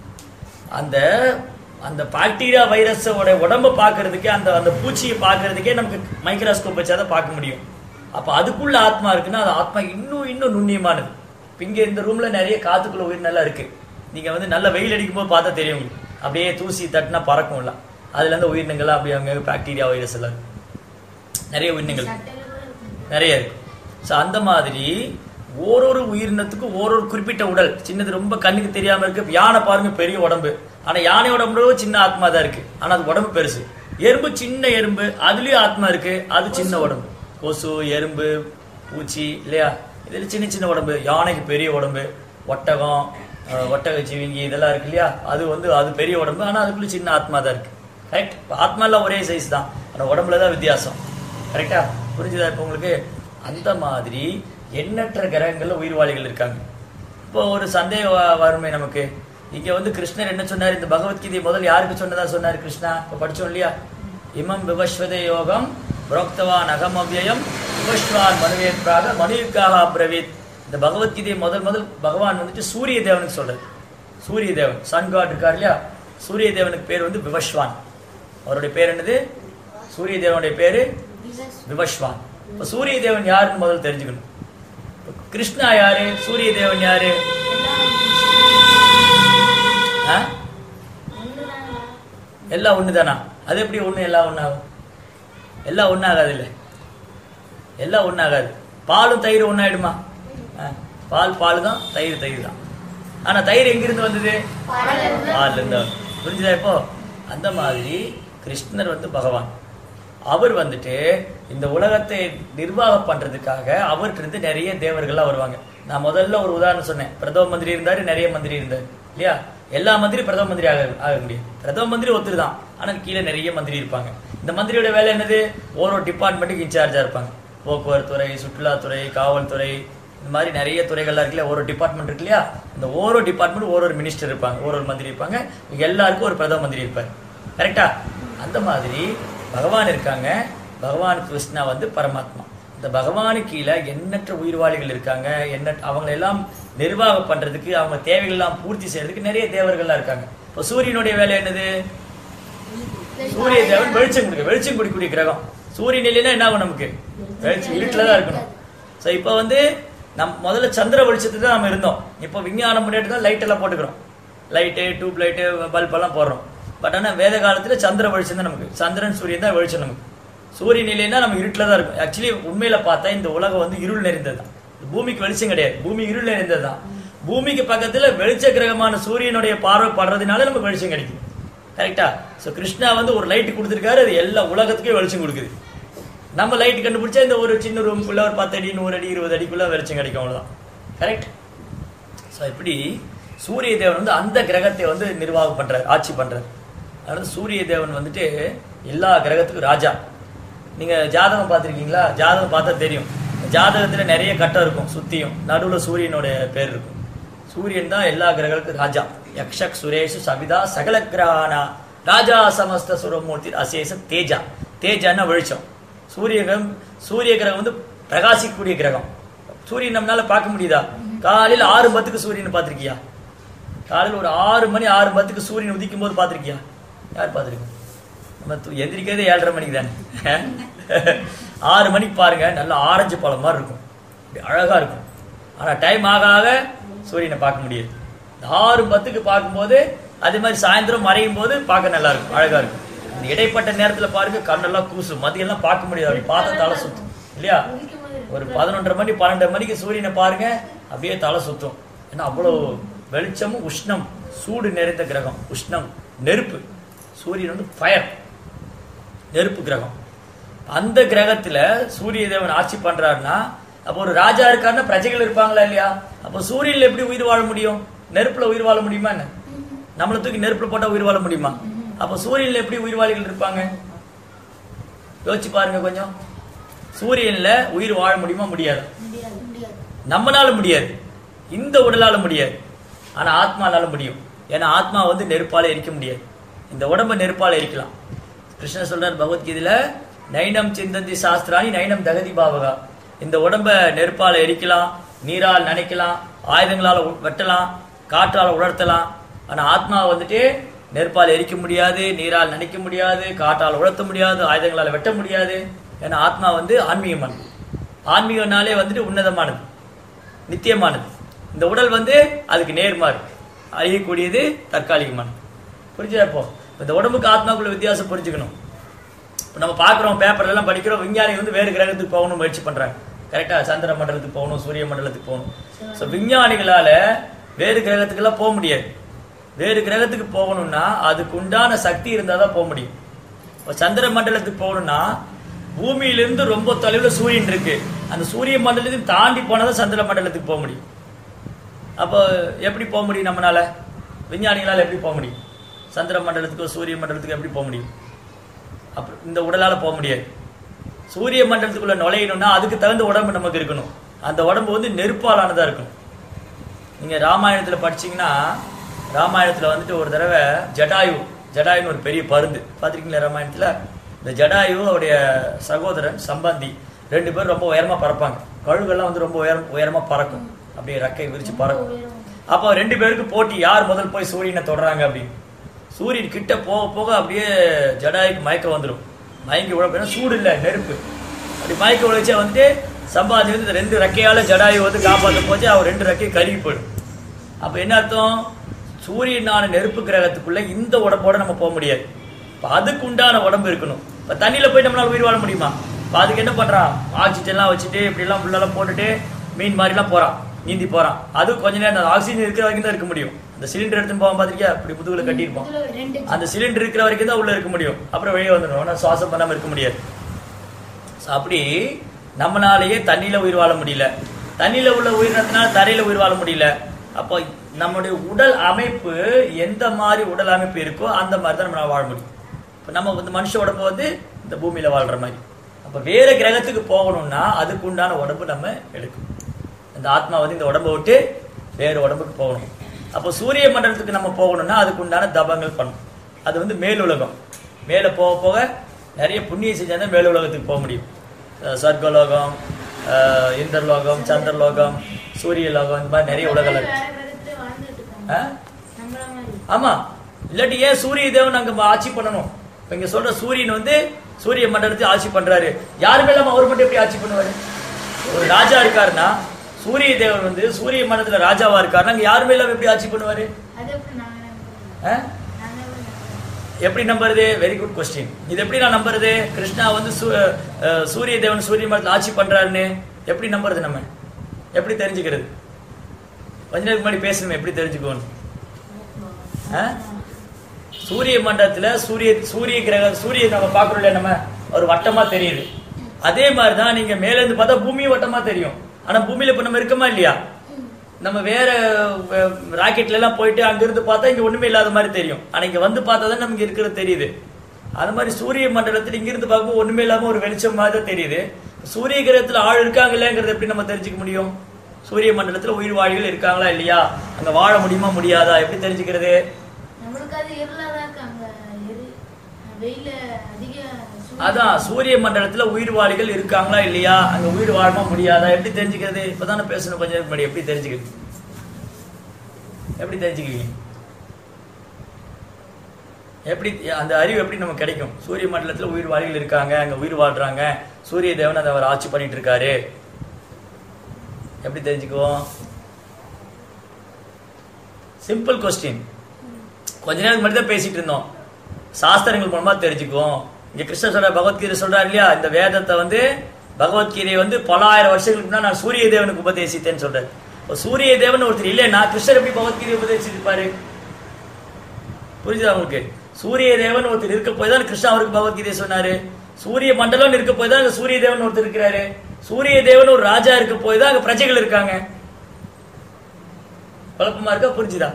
அந்த அந்த பாக்டீரியா வைரஸோட உடம்ப பார்க்கிறதுக்கே அந்த அந்த பூச்சியை பார்க்கிறதுக்கே நமக்கு மைக்ரோஸ்கோப் வச்சாதான் பார்க்க முடியும் அப்ப அதுக்குள்ள ஆத்மா இருக்குன்னா அது ஆத்மா இன்னும் இன்னும் நுண்ணியமானது இப்ப இங்க இந்த ரூம்ல நிறைய காத்துக்குள்ள உயிரினெல்லாம் இருக்கு நீங்க வந்து நல்ல வெயில் அடிக்கும் போது பார்த்தா தெரியும் உங்களுக்கு அப்படியே தூசி தட்டினா பறக்கும்ல அதுல இருந்து உயிரினங்கள்லாம் அப்படியே அங்க பாக்டீரியா வைரஸ் எல்லாம் இருக்கு. நிறைய உயிரினங்கள் நிறைய இருக்கு ஸோ அந்த மாதிரி ஓரொரு உயிரினத்துக்கும் ஓரொரு குறிப்பிட்ட உடல் சின்னது ரொம்ப கண்ணுக்கு தெரியாம இருக்கு யானை பாருங்க பெரிய உடம்பு ஆனா யானையோட உடம்பு சின்ன ஆத்மா தான் இருக்கு ஆனா அது உடம்பு பெருசு எறும்பு சின்ன எறும்பு அதுலயும் ஆத்மா இருக்கு அது சின்ன உடம்பு கொசு எறும்பு பூச்சி இல்லையா இதுல சின்ன சின்ன உடம்பு யானைக்கு பெரிய உடம்பு ஒட்டகம் அஹ், ஒட்டக சிவிங்கி இதெல்லாம் இருக்கு இல்லையா அது வந்து அது பெரிய உடம்பு ஆனா அதுக்குள்ள சின்ன ஆத்மா தான் இருக்கு கரெக்ட் ஆத்மா எல்லாம் ஒரே சைஸ் தான் ஆனா உடம்புல தான் வித்தியாசம் கரெக்டா புரிஞ்சுதா இப்போ உங்களுக்கு அந்த மாதிரி எண்ணற்ற கிரகங்கள்ல உயிர்வாளிகள் இருக்காங்க இப்போ ஒரு சந்தேகம் வ- வருமே நமக்கு இங்க வந்து கிருஷ்ணர் என்ன சொன்னார் இந்த பகவத்கீதை முதல் யாருக்கு சொன்னதா சொன்னார் கிருஷ்ணா இப்போ படிச்சோம் இல்லையா இமம் விவஸ்வதே யோகம் புரோக்தவான் அகம் அவ்யயம் விவஸ்வான் மனுவேற்றாக மனுவுக்காக பிரவீத் இந்த பகவத்கீதையை முதல் முதல் பகவான் வந்துட்டு சூரிய தேவனுக்கு சொல்றாரு சூரிய தேவன் சன் காட் இருக்கார் இல்லையா சூரிய தேவனுக்கு பேர் வந்து விவஸ்வான் அவருடைய பேர் என்னது சூரிய தேவனுடைய பேரு விவஸ்வான் இப்ப சூரிய தேவன் யாருன்னு முதல்ல தெரிஞ்சுக்கணும் இப்ப கிருஷ்ணா யாரு சூரிய தேவன் யாரு ஆ? எல்லாம் ஒண்ணுதானா அது எப்படி ஒண்ணு எல்லாம் ஒண்ணாகும் எல்லாம் ஒண்ணாகாது இல்ல எல்லாம் ஒண்ணாகாது பாலும் தயிர் ஒண்ணாயிடுமா ஆ, பால் பால் தான் தயிர் தயிர் தான் ஆனா தயிர் எங்கிருந்து வந்தது பால்ல இருந்து வந்தது. புரிஞ்சுதா இப்போ அந்த மாதிரி கிருஷ்ணர் வந்து பகவான் அவர் வந்துட்டு இந்த உலகத்தை நிர்வாகம் பண்றதுக்காக அவர்கிட்ட இருந்து நிறைய தேவர்கள்லாம் வருவாங்க நான் முதல்ல ஒரு உதாரணம் சொன்னேன் பிரதம மந்திரி இருந்தாரு நிறைய மந்திரி இருந்தாரு இல்லையா எல்லா மந்திரி பிரதம மந்திரி ஆக ஆக முடியும் பிரதம மந்திரி ஒருத்தர் தான் ஆனா கீழே நிறைய மந்திரி இருப்பாங்க இந்த மந்திரியோட வேலை என்னது ஒரு டிபார்ட்மெண்ட்டுக்கு இன்சார்ஜா இருப்பாங்க போக்குவரத்து துறை சுற்றுலாத்துறை காவல்துறை இந்த மாதிரி நிறைய துறைகள்லாம் இருக்குல்ல ஒரு டிபார்ட்மெண்ட் இருக்கு இல்லையா இந்த ஓரோ டிபார்ட்மெண்ட் ஒரு ஒரு மினிஸ்டர் இருப்பாங்க ஒரு ஒரு மந்திரி இருப்பாங்க இங்க எல்லாருக்கும் ஒரு பிரதம மந்திரி இருப்பார் கரெக்டா அந்த மாதிரி பகவான் இருக்காங்க பகவான் கிருஷ்ணா வந்து பரமாத்மா இந்த பகவானுக்கு கீழே எண்ணற்ற உயிர்வாளிகள் இருக்காங்க எண்ணற்ற அவங்களை எல்லாம் நிர்வாகம் பண்றதுக்கு அவங்க தேவைகள் எல்லாம் பூர்த்தி செய்யறதுக்கு நிறைய தேவர்கள்லாம் இருக்காங்க இப்போ சூரியனுடைய வேலை என்னது சூரிய தேவன் வெளிச்சம் கொடுக்க வெளிச்சம் கொடுக்கக்கூடிய கிரகம் சூரியன் இல்லைன்னா என்ன ஆகும் நமக்கு வெளிச்சம் இருட்டில் தான் இருக்கணும் ஸோ இப்போ வந்து நம் முதல்ல சந்திர வெளிச்சத்துக்கு தான் நம்ம இருந்தோம் இப்போ விஞ்ஞானம் முன்னேற்றம் தான் லைட் எல்லாம் போட்டுக்கிறோம் லைட்டு டியூப் லைட்டு பல்ப் எல்லாம் போடுறோம் பட் ஆனால் வேத காலத்துல சந்திர வெளிச்சம் தான் நமக்கு சந்திரன் சூரியன் தான் வெளிச்சம் நமக்கு சூரியன் இல்லைன்னா நம்ம இருட்டில் தான் இருக்கும் ஆக்சுவலி உண்மையில பார்த்தா இந்த உலகம் வந்து இருள் நிறைந்தது தான் பூமிக்கு வெளிச்சம் கிடையாது பூமி இருள் நிறைந்தது தான் பூமிக்கு பக்கத்துல வெளிச்ச கிரகமான சூரியனுடைய பார்வை படுறதுனால நமக்கு வெளிச்சம் கிடைக்கும் கரெக்டா சோ கிருஷ்ணா வந்து ஒரு லைட் கொடுத்துருக்காரு அது எல்லா உலகத்துக்கே வெளிச்சம் கொடுக்குது நம்ம லைட் கண்டுபிடிச்சா இந்த ஒரு சின்ன ரூம்குள்ள ஒரு பத்து அடி நூறு அடி இருபது அடிக்குள்ள வெளிச்சம் கிடைக்கும் அவ்வளவுதான் கரெக்ட் ஸோ இப்படி சூரிய தேவன் வந்து அந்த கிரகத்தை வந்து நிர்வாகம் பண்றாரு ஆட்சி பண்றாரு அதனால சூரிய தேவன் வந்துட்டு எல்லா கிரகத்துக்கும் ராஜா நீங்க ஜாதகம் பார்த்திருக்கீங்களா ஜாதகம் பார்த்தா தெரியும் ஜாதகத்துல நிறைய கட்டம் இருக்கும் சுத்தியும் நடுவுல சூரியனோட பேர் இருக்கும் சூரியன் தான் எல்லா கிரகங்களுக்கும் ராஜா யக்ஷக் சுரேஷ் சபிதா சகல கிரகானா ராஜா சமஸ்த சுரமூர்த்தி அசேஷ தேஜா தேஜான்னா வெளிச்சம் சூரிய கிரகம் சூரிய கிரகம் வந்து பிரகாசிக்கக்கூடிய கிரகம் சூரியன் நம்மளால பார்க்க முடியுதா காலையில ஆறு பத்துக்கு சூரியன் பார்த்திருக்கியா காலையில ஒரு ஆறு மணி ஆறு பத்துக்கு சூரியன் உதிக்கும் போது பார்த்திருக்கியா யார் பார்த்திருக்கோம் நம்ம து- எந்திரிக்கிறதே ஏழரை மணிக்கு தானே ஆறு மணிக்கு பாருங்க நல்ல ஆரஞ்சு பழம் மாதிரி இருக்கும் அப்படி அழகா இருக்கும் ஆனா டைம் ஆக ஆக சூரியனை பார்க்க முடியாது இந்த ஆறு பத்துக்கு பார்க்கும்போது அதே மாதிரி சாயந்தரம் மறையும் போது பார்க்க நல்லா இருக்கும் அழகா இருக்கும் இந்த இடைப்பட்ட நேரத்துல பாருங்க கண்ணெல்லாம் கூசும் மதியெல்லாம் பார்க்க முடியாது அப்படி பார்த்த தலை சுத்தும் இல்லையா ஒரு பதினொன்றரை மணி பன்னெண்டரை மணிக்கு சூரியனை பாருங்க அப்படியே தலை சுத்தும் ஏன்னா அவ்வளவு வெளிச்சமும் உஷ்ணம் சூடு நிறைந்த கிரகம் உஷ்ணம் நெருப்பு சூரியன் வந்து ஃபயர் நெருப்பு கிரகம் அந்த கிரகத்துல சூரிய தேவன் ஆட்சி பண்றாருன்னா அப்போ ஒரு ராஜா இருக்காருன்னா பிரஜைகள் இருப்பாங்களா இல்லையா அப்போ சூரியன்ல எப்படி உயிர் வாழ முடியும் நெருப்புல உயிர் வாழ முடியுமா என்ன நம்மளை தூக்கி நெருப்புல போட்டா உயிர் வாழ முடியுமா அப்போ சூரியன்ல எப்படி உயிர்வாளிகள் இருப்பாங்க யோசிச்சு பாருங்க கொஞ்சம் சூரியன்ல உயிர் வாழ முடியுமா முடியாது முடியாது நம்மனால முடியாது இந்த உடலால முடியாது ஆனா ஆத்மானால முடியும் ஏன்னா ஆத்மா வந்து நெருப்பால எரிக்க முடியாது இந்த உடம்ப நெருப்பால எரிக்கலாம் கிருஷ்ணர் சொல்றார் பகவத்கீதையில நைனம் சிந்தந்தி சாஸ்திராணி நைனம் தகதி பாவகா இந்த உடம்ப நெருப்பால எரிக்கலாம் நீரால் நனைக்கலாம் ஆயுதங்களால உ- வெட்டலாம் காற்றால உலர்த்தலாம் ஆனா ஆத்மா வந்துட்டு நெருப்பால் எரிக்க முடியாது நீரால் நனைக்க முடியாது காற்றால் உலர்த்த முடியாது ஆயுதங்களால வெட்ட முடியாது ஏன்னா ஆத்மா வந்து ஆன்மீகமானது ஆன்மீகம்னாலே வந்துட்டு உன்னதமானது நித்தியமானது இந்த உடல் வந்து அதுக்கு நேர்மாறு அழியக்கூடியது தற்காலிகமானது புரிஞ்சுதா இப்போ இந்த உடம்புக்கு ஆத்மாக்குள்ள வித்தியாசம் புரிஞ்சுக்கணும் இப்போ நம்ம பார்க்குறோம் பேப்பர்ல எல்லாம் படிக்கிறோம் விஞ்ஞானி வந்து வேறு கிரகத்துக்கு போகணும் முயற்சி பண்றாங்க கரெக்டா சந்திர மண்டலத்துக்கு போகணும் சூரிய மண்டலத்துக்கு போகணும் ஸோ விஞ்ஞானிகளால வேறு கிரகத்துக்கெல்லாம் போக முடியாது வேறு கிரகத்துக்கு போகணும்னா அதுக்கு உண்டான சக்தி இருந்தால் தான் போக முடியும் இப்போ சந்திர மண்டலத்துக்கு போகணும்னா பூமியிலிருந்து ரொம்ப தொலைவில் சூரியன் இருக்கு அந்த சூரிய மண்டலத்தையும் தாண்டி போனால் தான் சந்திர மண்டலத்துக்கு போக முடியும் அப்போ எப்படி போக முடியும் நம்மளால விஞ்ஞானிகளால் எப்படி போக முடியும் சந்திர மண்டலத்துக்கோ சூரிய மண்டலத்துக்கோ எப்படி போக முடியும் அப்ப இந்த உடலால போக முடியாது சூரிய மண்டலத்துக்குள்ள நுழையணும்னா அதுக்கு தகுந்த உடம்பு நமக்கு இருக்கணும் அந்த உடம்பு வந்து நெருப்பாலானதா இருக்கணும் நீங்க ராமாயணத்துல படிச்சீங்கன்னா ராமாயணத்துல வந்துட்டு ஒரு தடவை ஜடாயு ஜடாயுன்னு ஒரு பெரிய பருந்து பார்த்திருக்கீங்களா ராமாயணத்துல இந்த ஜடாயு அவருடைய சகோதரன் சம்பந்தி ரெண்டு பேரும் ரொம்ப உயரமா பறப்பாங்க கழுகெல்லாம் வந்து ரொம்ப உயரம் உயரமா பறக்கும் அப்படியே ரெக்கை விரிச்சு பறக்கும் அப்போ ரெண்டு பேருக்கு போட்டி யார் முதல் போய் சூரியனை தொடறாங்க அப்படின்னு சூரியன் கிட்ட போக போக அப்படியே ஜடாய்க்கு மயக்கம் வந்துடும் மயங்கி உழப்பா சூடு இல்லை நெருப்பு அப்படி மயக்க உழைச்சா வந்து சம்பாதி வந்து இந்த ரெண்டு ரெக்கையால ஜடாயு வந்து காப்பாற்ற போச்சு அவர் ரெண்டு ரெக்கை கருகி போயிடும் அப்ப என்ன அர்த்தம் சூரியனான நெருப்பு கிரகத்துக்குள்ள இந்த உடம்போட நம்ம போக முடியாது இப்ப அதுக்கு உண்டான உடம்பு இருக்கணும் இப்ப தண்ணியில போய் நம்மளால உயிர் வாழ முடியுமா இப்ப அதுக்கு என்ன பண்றான் ஆக்சிஜன் எல்லாம் வச்சுட்டு இப்படி எல்லாம் ஃபுல்லெல்லாம் போட்டுட்டு மீன் மாதிரி எல்லாம் போறான் நீந்தி போறான் அது கொஞ்ச நேரம் அந்த ஆக்சிஜன் இருக்கிற வரைக்கும் தான் இருக்க முடியும் அந்த சிலிண்டர் எடுத்துன்னு போவான் பாத்திருக்கியா இப்படி முதுகுல கட்டியிருப்போம் இதுல ரெண்டு அந்த சிலிண்டர் இருக்கிற வரைக்கும் தான் உள்ள இருக்க முடியும் அப்புறம் வெளியே வந்துடும் ஆனா சுவாசம் பண்ணாம இருக்க முடியாது So, அப்படி நம்மளாலேயே தண்ணியில உயிர் வாழ முடியல தண்ணியில உள்ள உயிரினத்தினால தரையில உயிர் வாழ முடியல அப்போ நம்முடைய உடல் அமைப்பு எந்த மாதிரி உடல் அமைப்பு இருக்கோ அந்த மாதிரி தான் நம்மளால வாழ முடியும் இப்போ நம்ம வந்து மனுஷ உடம்பு வந்து இந்த பூமியில வாழ்ற மாதிரி அப்ப வேற கிரகத்துக்கு போகணும்னா அதுக்கு உண்டான உடம்பு நம்ம எடுக்கணும் இந்த ஆத்மா வந்து இந்த உடம்பை விட்டு வேறு உடம்புக்கு போகணும் அப்போ சூரிய மண்டலத்துக்கு நம்ம போகணும்னா அதுக்கு உண்டான தபங்கள் பண்ணணும் அது வந்து மேலுலகம் மேலே போக போக நிறைய புண்ணியம் செஞ்சா தான் மேல் உலகத்துக்கு போக முடியும் அஹ் சொர்க்கலோகம் அஹ் இந்திரலோகம் சந்திரலோகம் சூரிய லோகம் இந்த மாதிரி நிறைய உலகம் இருக்கு வேற விதத்துல வாழ்ந்துட்டு இருக்காங்க ஆ? நம்மள மாதிரி ஆமா இல்லாட்டி ஏன் சூரிய தேவன் அங்க ஆட்சி பண்ணணும் இப்ப இங்க சொல்ற சூரியன் வந்து சூரிய மண்டலத்தை ஆட்சி பண்றாரு யாருமே இல்லாம அவர் மட்டும் எப்படி ஆட்சி பண்ணுவாரு ஒரு ராஜா இருக்காருன்னா சூரிய தேவன் வந்து சூரிய மண்டலத்துல ராஜாவா இருக்காருன்னா அங்க யாருமே இல்லாம எப்படி ஆட்சி பண்ணுவாரு அது எப்படி நாங்க நம்புறது? ஆ? நாங்க எப்படி நம்புறது? எப்படி நம்புறது வெரி குட் கொஸ்டின் இது எப்படி நான் நம்புறது கிருஷ்ணா வந்து சூ- அஹ் சூரிய தேவன் சூரிய மண்டலத்தில் ஆட்சி பண்றாருன்னு எப்படி நம்புறது நம்ம எப்படி தெரிஞ்சுக்கிறது கொஞ்ச நேரத்துக்கு முன்னாடி பேசணுமே எப்படி தெரிஞ்சுக்கணும் ஆ? சூரிய மண்டலத்துல சூரிய சூரிய கிரக சூரிய நம்ம பாக்குறோம் இல்லையா நம்ம ஒரு வட்டமா தெரியுது அதே மாதிரிதான் நீங்க மேல இருந்து பார்த்தா பூமியும் வட்டமா தெரியும் ஆனா பூமியில இப்ப நம்ம இருக்கமா இல்லையா நம்ம வேற அஹ், ராக்கெட்ல எல்லாம் போயிட்டு அங்க இருந்து பார்த்தா இங்க ஒண்ணுமே இல்லாத மாதிரி தெரியும் ஆனா இங்க வந்து பார்த்தா தான் நமக்கு இருக்கிறது தெரியுது அது மாதிரி சூரிய மண்டலத்துல இங்க இருந்து பார்க்கும்போது ஒண்ணுமே இல்லாம ஒரு வெளிச்சம் மாதிரி தான் தெரியுது சூரிய கிரகத்துல ஆள் இருக்காங்க இல்லையாங்கிறது எப்படி நம்ம தெரிஞ்சுக்க முடியும் சூரிய மண்டலத்துல உயிர் வாழிகள் இருக்காங்களா இல்லையா அங்க வாழ முடியுமா முடியாதா எப்படி தெரிஞ்சுக்கிறது நம்மளுக்கு அது இருளாதான் இருக்கு அங்க எரி வெயில அதிக சூடு. அதான் சூரிய மண்டலத்துல உயிர் வாழிகள் இருக்காங்களா இல்லையா அங்க உயிர் வாழமா முடியாதா எப்படி தெரிஞ்சுக்கிறது இப்பதானே பேசணும் கொஞ்சம் நேரத்துக்கு முன்னாடி எப்படி தெரிஞ்சுக்கிறது எப்படி தெரிஞ்சுக்கிறீங்க எப்படி அந்த அறிவு எப்படி நமக்கு கிடைக்கும் சூரிய மண்டலத்துல உயிர் வாழிகள் இருக்காங்க அங்க உயிர் வாழ்றாங்க சூரிய தேவன் அதை அவர் ஆட்சி பண்ணிட்டு இருக்காரு எப்படி தெரிஞ்சுக்குவோம் சிம்பிள் கொஸ்டின் கொஞ்ச நேரம் மட்டும் தான் பேசிட்டு இருந்தோம் சாஸ்திரங்கள் மூலமா தெரிஞ்சுக்குவோம் இங்க கிருஷ்ணர் சொல்ற பகவத்கீதை சொல்றாரு இல்லையா இந்த வேதத்தை வந்து பகவத்கீதையை வந்து பல ஆயிரம் வருஷங்களுக்கு முன்னாடி நான் சூரிய தேவனுக்கு உபதேசித்தேன்னு சொல்றாரு இப்ப சூரிய தேவன் ஒருத்தர் இல்லையா கிருஷ்ணர் எப்படி பகவத்கீதை உபதேசிச்சிருப்பாரு புரியுதா உங்களுக்கு சூரிய தேவன் ஒருத்தர் இருக்க போய் தான் கிருஷ்ணா அவருக்கு பகவத்கீதை சொன்னாரு சூரிய மண்டலம் இருக்க போய் தான் அங்க சூரிய தேவன் ஒருத்தர் இருக்கிறாரு சூரிய தேவன் ஒரு ராஜா இருக்க போய் தான் அங்க பிரஜைகள் இருக்காங்க குழப்பமா இருக்கா புரிஞ்சுதா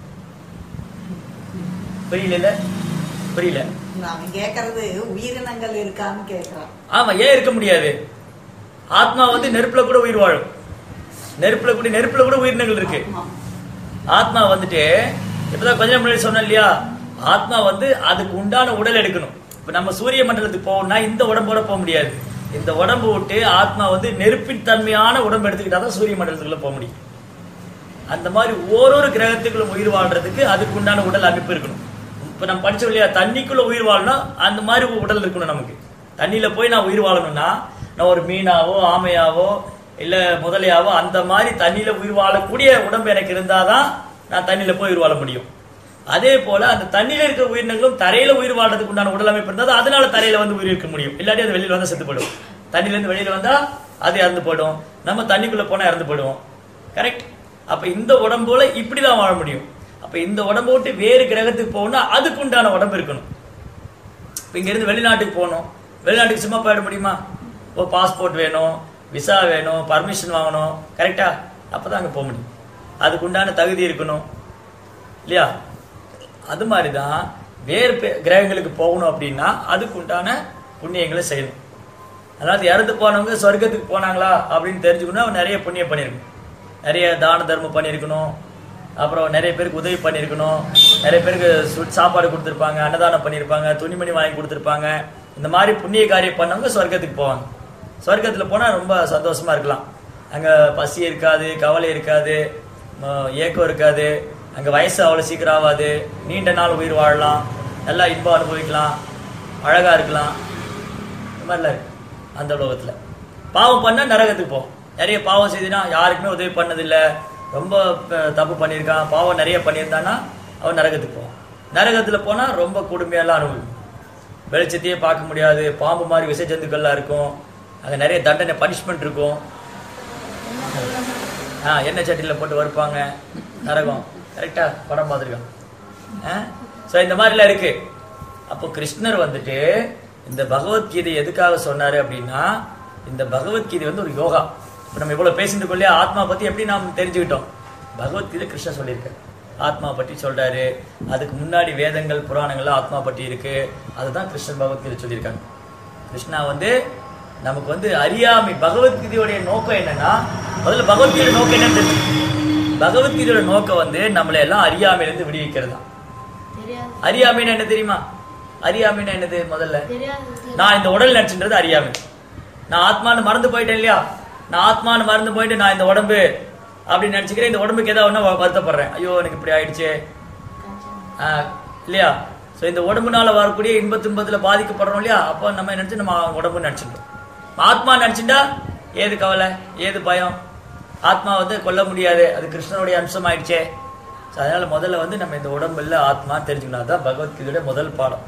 புரியல புரியல நான் கேக்குறது உயிரினங்கள் இருக்கான்னு கேக்குறான் ஆமா ஏன் இருக்க முடியாது ஆத்மா வந்து நெருப்புல கூட உயிர் வாழும் நெருப்புல கூட நெருப்புல கூட உயிரினங்கள் இருக்கு ஆமா. ஆத்மா வந்துட்டு இப்பதான் கொஞ்ச நேரம் முன்னாடி சொன்னேன் இல்லையா ஆத்மா வந்து அதுக்கு உண்டான உடல் எடுக்கணும் இப்ப நம்ம சூரிய மண்டலத்துக்கு போகணும்னா இந்த உடம்போட போக முடியாது இந்த உடம்பு விட்டு ஆத்மா வந்து நெருப்பின் தன்மையான உடம்பு எடுத்துக்கிட்டா தான் சூரிய மண்டலத்துக்குள்ள போக முடியும் அந்த மாதிரி ஓரொரு கிரகத்துக்குள்ள உயிர் வாழ்றதுக்கு அதுக்கு உண்டான உடல் அமைப்பு இருக்கணும் இப்ப நம்ம படிச்சோம் இல்லையா தண்ணிக்குள்ள உயிர் வாழணும் அந்த மாதிரி ஒரு உடல் இருக்கணும் நமக்கு தண்ணியில போய் நான் உயிர் வாழணும்னா நான் ஒரு மீனாவோ ஆமையாவோ இல்ல முதலையாவோ அந்த மாதிரி தண்ணியில உயிர் வாழக்கூடிய உடம்பு எனக்கு இருந்தாதான் நான் தண்ணியில போய் உயிர் வாழ முடியும் அதே போல அந்த தண்ணியில இருக்கிற உயிரினங்களும் தரையில உயிர் வாழ்றதுக்கு உண்டான உடல் அமைப்பு இருந்தா தான் அதனால தரையில வந்து உயிர் இருக்க முடியும் இல்லாட்டி அது வெளியில வந்தா செத்து போயிடும் தண்ணியில இருந்து வெளியில வந்தா அது இறந்து போயிடும் நம்ம தண்ணிக்குள்ள போனா இறந்து போயிடுவோம் கரெக்ட் அப்ப இந்த உடம்போல இப்படிதான் வாழ முடியும் அப்ப இந்த உடம்பு விட்டு வேறு கிரகத்துக்கு போகணும்னா அதுக்கு உண்டான உடம்பு இருக்கணும் இப்ப இங்க இருந்து வெளிநாட்டுக்கு போகணும் வெளிநாட்டுக்கு சும்மா போயிட முடியுமா ஓ பாஸ்போர்ட் வேணும் விசா வேணும் பர்மிஷன் வாங்கணும் கரெக்டா அப்பதான் அங்க போக முடியும் அதுக்கு உண்டான தகுதி இருக்கணும் இல்லையா அது மாதிரி தான் வேறு பே- கிரகங்களுக்கு போகணும் அப்படின்னா அதுக்கு உண்டான புண்ணியங்களை செய்யணும் அதாவது இறந்து போனவங்க சொர்க்கத்துக்கு போனாங்களா அப்படின்னு தெரிஞ்சுக்கணும் அவன் நிறைய புண்ணியம் பண்ணியிருக்கணும் நிறைய தான தர்மம் பண்ணியிருக்கணும் அப்புறம் நிறைய பேருக்கு உதவி பண்ணியிருக்கணும் நிறைய பேருக்கு சு- சாப்பாடு கொடுத்துருப்பாங்க அன்னதானம் பண்ணியிருப்பாங்க துணிமணி வாங்கி கொடுத்துருப்பாங்க இந்த மாதிரி புண்ணிய காரியம் பண்ணவங்க சொர்க்கத்துக்கு போவாங்க சொர்க்கத்தில் போனால் ரொம்ப சந்தோஷமா இருக்கலாம் அங்கே பசி இருக்காது கவலை இருக்காது ம- ஏக்கம் இருக்காது அங்கே வயசு அவ்வளோ சீக்கிரம் ஆகாது நீண்ட நாள் உயிர் வாழலாம் நல்லா இன்பம் அனுபவிக்கலாம் அழகா இருக்கலாம் இந்த மாதிரிலாம் இருக்கு அந்த உலகத்துல பாவம் பண்ணா நரகத்துக்கு போகும் நிறைய பாவம் செய்தினா யாருக்குமே உதவி பண்ணதில்ல ரொம்ப ப- தப்பு பண்ணியிருக்கான் பாவம் நிறைய பண்ணியிருந்தானா அவன் நரகத்துக்கு போவான் நரகத்துல போனா ரொம்ப கொடுமையெல்லாம் அனுபவிக்கும் வெளிச்சத்தையே பார்க்க முடியாது பாம்பு மாதிரி விஷ ஜந்துக்கள்லாம் இருக்கும் அங்க நிறைய தண்டனை பனிஷ்மெண்ட் இருக்கும் ஆ எண்ணெய் சட்டியில் போட்டு வறுப்பாங்க நரகம் கரெக்டா படம் பார்த்துருக்கோம் ஸோ இந்த மாதிரிலாம் இருக்கு அப்போ கிருஷ்ணர் வந்துட்டு இந்த பகவத்கீதை எதுக்காக சொன்னாரு அப்படின்னா இந்த பகவத்கீதை வந்து ஒரு யோகா இப்போ நம்ம இவ்வளவு பேசிட்டு இருக்கோம் இல்லையா ஆத்மா பத்தி எப்படி நாம் தெரிஞ்சுக்கிட்டோம் பகவத்கீதை கிருஷ்ணர் சொல்லியிருக்காரு ஆத்மா பற்றி சொல்றாரு அதுக்கு முன்னாடி வேதங்கள் புராணங்கள்லாம் ஆத்மா பற்றி இருக்கு அதுதான் கிருஷ்ணர் பகவத்கீதை சொல்லியிருக்காங்க கிருஷ்ணா வந்து நமக்கு வந்து அறியாமை பகவத்கீதையுடைய நோக்கம் என்னன்னா முதல்ல பகவத்கீதை நோக்கம் என்னன்னு தெரிஞ்சுக்கணும். பகவத்கீதையோட நோக்கம் வந்து நம்மளை எல்லாம் அறியாமையிலிருந்து விடுவிக்கிறது தான் தெரியாது அறியாமைன்னா என்ன தெரியுமா அறியாமைன்னா என்னது முதல்ல தெரியாது நான் இந்த உடல் நினைச்சுன்றது அறியாமை நான் ஆத்மான்னு மறந்து போயிட்டேன் இல்லையா நான் ஆத்மான்னு மறந்து போயிட்டு நான் இந்த உடம்பு அப்படின்னு நினைச்சுக்கிறேன் இந்த உடம்புக்கு ஏதாவது ஒண்ணு வருத்தப்படுறேன் ஐயோ எனக்கு இப்படி ஆயிடுச்சே ஆஹ், இல்லையா சோ இந்த உடம்புனால வரக்கூடிய இன்ப துன்பத்துல பாதிக்கப்படுறோம் இல்லையா அப்போ நம்ம நினைச்சு நம்ம உடம்பு நினைச்சிட்டோம் ஆத்மா நினைச்சுட்டா ஏது கவலை ஏது பயம் ஆத்மா வந்து கொல்ல முடியாது அது கிருஷ்ணனுடைய அம்சம் ஆயிடுச்சே So, அதனால முதல்ல வந்து நம்ம இந்த உடம்புல ஆத்மா தெரிஞ்சுக்கணும் அதுதான் பகவத்கீதையோட முதல் பாடம்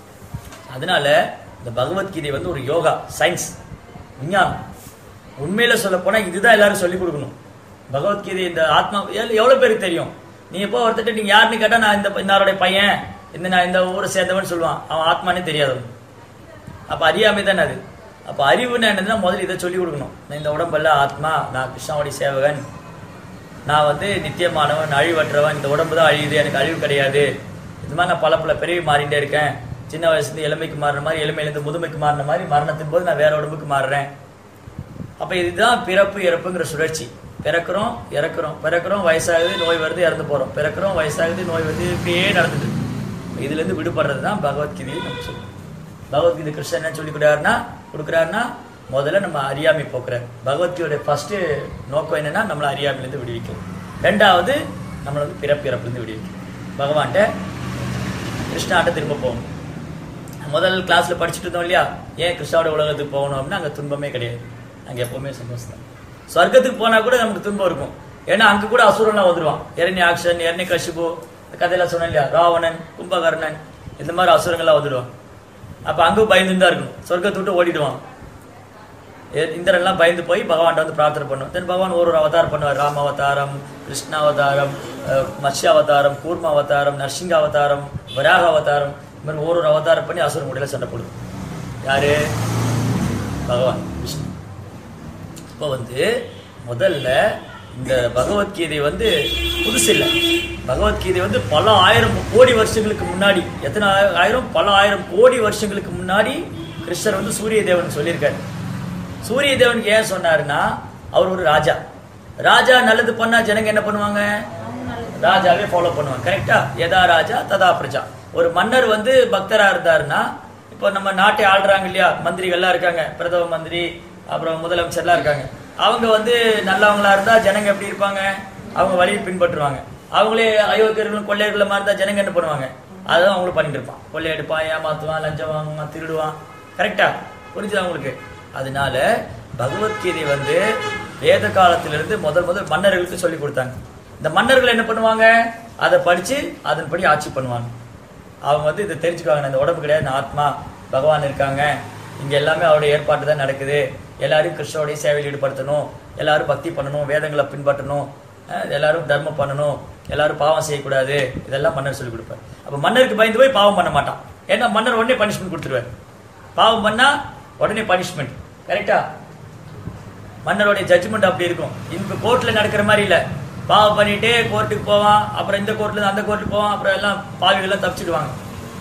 அதனால இந்த பகவத்கீதை வந்து ஒரு யோகா சயின்ஸ் விஞ்ஞானம் உண்மையில சொல்ல போனா இதுதான் எல்லாரும் சொல்லி கொடுக்கணும் பகவத்கீதை இந்த ஆத்மா எவ்வளவு எவ்வளவு பேருக்கு தெரியும் நீ எப்போ ஒருத்தட்ட நீங்க யாருன்னு கேட்டா நான் இந்த இன்னாருடைய பையன் இந்த நான் இந்த ஊரை சேர்ந்தவன் சொல்லுவான் அவன் ஆத்மானே தெரியாதவன் அப்ப அறியாமை தானே அது அப்ப அறிவுன்னு என்னதுன்னா முதல்ல இதை சொல்லி கொடுக்கணும் நான் இந்த உடம்பல்ல ஆத்மா நான் கிருஷ்ணாவுடைய சேவகன் நான் வந்து நித்தியமானவன் அழிவற்றவன் இந்த உடம்பு தான் அழியுது எனக்கு அழிவு கிடையாது இது மாதிரி நான் பல பல பிறவி மாறிட்டே இருக்கேன் சின்ன வயசுலேருந்து இளமைக்கு மாறின மாதிரி இளமையிலேருந்து முதுமைக்கு மாறின மாதிரி மரணத்தின் போது நான் வேற உடம்புக்கு மாறுறேன் அப்ப இதுதான் பிறப்பு இறப்புங்கிற சுழற்சி பிறக்கிறோம் இறக்குறோம் பிறக்கிறோம் வயசாகுது நோய் வருது இறந்து போறோம் பிறக்கிறோம் வயசாகுது நோய் வருது இப்படியே நடந்துட்டு இருக்கு. இதுல இருந்து விடுபடுறது தான் பகவத்கீதையை நம்ம சொல்லுவோம் பகவத்கீதை கிருஷ்ணன் என்ன சொல்லி கொடுக்குறாருன்னா கொடுக்குறாருன்னா முதல்ல நம்ம அறியாமை போக்குறாரு பகவத்கீதையோட ஃபர்ஸ்ட் நோக்கம் என்னன்னா நம்மளை அறியாமையிலேருந்து விடுவிக்கிறது ரெண்டாவது நம்மளை வந்து பிறப்பு இறப்புலேருந்து விடுவிக்கிறது பகவான்கிட்ட கிருஷ்ணாட்ட திரும்ப போகணும் முதல் கிளாஸ்ல படிச்சுட்டு இருந்தோம் இல்லையா ஏன் கிருஷ்ணாவோட உலகத்துக்கு போகணும் அப்படின்னா அங்க துன்பமே கிடையாது அங்க எப்பவுமே சந்தோஷம் தான் சொர்க்கத்துக்கு போனா கூட நமக்கு துன்பம் இருக்கும் ஏன்னா அங்க கூட அசுரன்லாம் வந்துருவான் இரண்ய ஆக்ஷன் இரண்ய கஷிபு இந்த கதையெல்லாம் சொன்னேன் இல்லையா ராவணன் கும்பகர்ணன் இந்த மாதிரி அசுரங்கள்லாம் வந்துடுவான் அப்ப அங்கும் பயந்து தான் இருக்கணும் சொர்க்கத்தை விட்டு ஓடிடுவான் ஏ- இந்திரன்லாம் பயந்து போய் பகவான்கிட்ட வந்து பிரார்த்தனை பண்ணுவோம் தென் பகவான் ஒரு ஒரு அவதாரம் பண்ணுவார் ராம அவதாரம் கிருஷ்ண அவதாரம் அஹ், மத்ஸ்ய அவதாரம் கூர்ம அவதாரம் நரசிங்க அவதாரம் வராக அவதாரம் இந்த மாதிரி ஒரு ஒரு அவதாரம் பண்ணி அசுரன் முடியல சண்டை போடுது யாரு பகவான் விஷ்ணு இப்போ வந்து முதல்ல இந்த பகவத்கீதை வந்து புதுசு இல்லை பகவத்கீதை வந்து பல ஆயிரம் கோடி வருஷங்களுக்கு முன்னாடி எத்தனை ஆய- ஆயிரம் பல ஆயிரம் கோடி வருஷங்களுக்கு முன்னாடி கிருஷ்ணர் வந்து சூரிய தேவன் சொல்லியிருக்காரு சூரிய தேவனுக்கு ஏன் சொன்னாருன்னா அவர் ஒரு ராஜா ராஜா நல்லது பண்ணா ஜனங்க என்ன பண்ணுவாங்க ராஜாவே ஃபாலோ பண்ணுவாங்க கரெக்டா எதா ராஜா ததா பிரஜா ஒரு மன்னர் வந்து பக்தரா இருந்தாருன்னா இப்போ நம்ம நாட்டை ஆள்றாங்க இல்லையா மந்திரிகள்லாம் இருக்காங்க பிரதம மந்திரி அப்புறம் முதலமைச்சர்லாம் இருக்காங்க அவங்க வந்து நல்லவங்களா இருந்தா ஜனங்க எப்படி இருப்பாங்க அவங்க வழியை பின்பற்றுவாங்க அவங்களே அயோக்கியர்களும் கொள்ளையர்களுமா இருந்தா ஜனங்க என்ன பண்ணுவாங்க அதான் அவங்களும் பண்ணிட்டு இருப்பான் கொள்ளையடிப்பான் ஏமாத்துவான் லஞ்சம் வாங்குவான் திருடுவான் கரெக்டா புரிஞ்சுதா உங்களுக்கு அதனால பகவத்கீதை வந்து வேத காலத்திலிருந்து முதல் முதல் மன்னர்களுக்கு சொல்லி கொடுத்தாங்க இந்த மன்னர்கள் என்ன பண்ணுவாங்க அதை படிச்சு அதன்படி ஆட்சி பண்ணுவாங்க அவங்க வந்து இதை தெரிஞ்சுக்குவாங்க இந்த உடம்பு கிடையாது நான் ஆத்மா பகவான் இருக்காங்க இங்க எல்லாமே அவருடைய ஏற்பாடு தான் நடக்குது எல்லாரும் கிருஷ்ணனுடைய சேவையில் ஈடுபடுத்தணும் எல்லாரும் பக்தி பண்ணணும் வேதங்களை பின்பற்றணும் அஹ் எல்லாரும் தர்மம் பண்ணணும் எல்லாரும் பாவம் செய்யக்கூடாது இதெல்லாம் மன்னர் சொல்லி கொடுப்பார் அப்ப மன்னருக்கு பயந்து போய் பாவம் பண்ண மாட்டான் ஏன்னா மன்னர் உடனே பனிஷ்மெண்ட் கொடுத்துருவார் பாவம் பண்ணா உடனே பனிஷ்மெண்ட் கரெக்டா மன்னருடைய ஜட்ஜ்மெண்ட் அப்படி இருக்கும் இந்த கோர்ட்ல நடக்கிற மாதிரி இல்ல பாவம் பண்ணிட்டு கோர்ட்டுக்கு போவான் அப்புறம் இந்த கோர்ட்ல இருந்து அந்த கோர்ட்டுக்கு போவான் அப்புறம் எல்லாம் பாவிகள்லாம் தப்பிச்சிடுவாங்க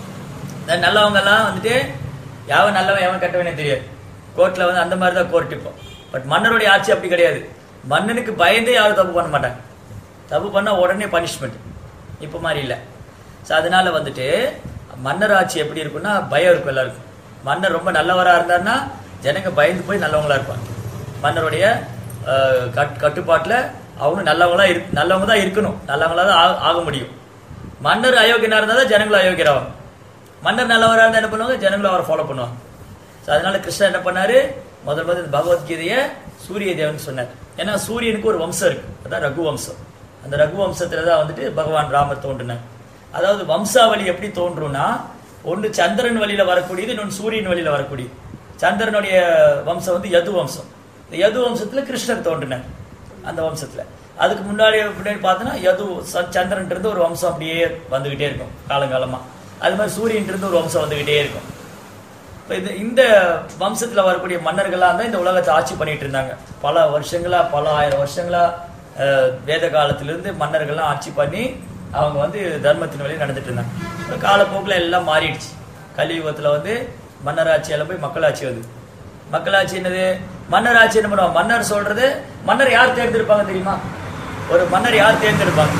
இந்த நல்லவங்க எல்லாம் வந்துட்டு யாவன் நல்லவன் எவன் கெட்டவனே தெரியாது கோர்ட்ல வந்து அந்த மாதிரி தான் கோர்ட் இப்போ பட் மன்னருடைய ஆட்சி அப்படி கிடையாது மன்னனுக்கு பயந்தே யாரும் தப்பு பண்ண மாட்டாங்க தப்பு பண்ணா உடனே பனிஷ்மெண்ட் இப்போ மாதிரி இல்லை ஸோ அதனால வந்துட்டு மன்னர் ஆட்சி எப்படி இருக்கும்னா பயம் இருக்கும் எல்லாருக்கும் மன்னர் ரொம்ப நல்லவரா இருந்தாருன்னா ஜனங்க பயந்து போய் நல்லவங்களா இருப்பாங்க மன்னருடைய அஹ், கட் கட்டுப்பாட்டுல அவங்க நல்லவங்களா இரு நல்லவங்க தான் இருக்கணும் நல்லவங்களா தான் ஆக- ஆக முடியும் மன்னர் அயோக்கியனா இருந்தா தான் ஜனங்களும் அயோக்கியராகும் மன்னர் நல்லவரா இருந்தா என்ன பண்ணுவாங்க ஜனங்களும் அவரை ஃபாலோ பண்ணுவாங்க ஸோ அதனால கிருஷ்ணர் என்ன பண்ணாரு முதல் முதல் இந்த பகவத்கீதையை சூரிய தேவன் சொன்னார் ஏன்னா சூரியனுக்கு ஒரு வம்சம் இருக்கு அதான் ரகு வம்சம் அந்த ரகு வம்சத்துல தான் வந்துட்டு பகவான் ராமர் தோன்றினார் அதாவது வம்சாவளி எப்படி தோன்றும்னா ஒன்று சந்திரன் வழியில வரக்கூடியது இன்னொன்று சூரியன் வழியில வரக்கூடியது சந்திரனுடைய வம்சம் வந்து யது வம்சம் இந்த யது வம்சத்துல கிருஷ்ணர் தோன்றினார் அந்த வம்சத்துல அதுக்கு முன்னாடி பின்னாடி பார்த்தோன்னா யது ச- சந்திரன் இருந்து ஒரு வம்சம் அப்படியே வந்துகிட்டே இருக்கும் காலங்காலமா அது மாதிரி சூரியன் இருந்து ஒரு வம்சம் வந்துகிட்டே இருக்கும் இப்ப இது இந்த வம்சத்துல வரக்கூடிய மன்னர்கள்லாம் தான் இந்த உலகத்தை ஆட்சி பண்ணிட்டு இருந்தாங்க பல வருஷங்களா பல ஆயிரம் வருஷங்களா அஹ், வேத காலத்திலிருந்து மன்னர்கள்லாம் ஆட்சி பண்ணி அவங்க வந்து தர்மத்தின் வழியில் நடந்துட்டு இருந்தாங்க அப்புறம் காலப்போக்கில் எல்லாம் மாறிடுச்சு கலியுகத்துல வந்து மன்னராட்சி எல்லாம் போய் மக்களாட்சி வந்து மக்களாட்சி என்னது மன்னர் ஆட்சி என்ன பண்ணுவாங்க மன்னர் சொல்றது மன்னர் யார் தேர்ந்தெடுப்பாங்க தெரியுமா ஒரு மன்னர் யார் தேர்ந்தெடுப்பாங்க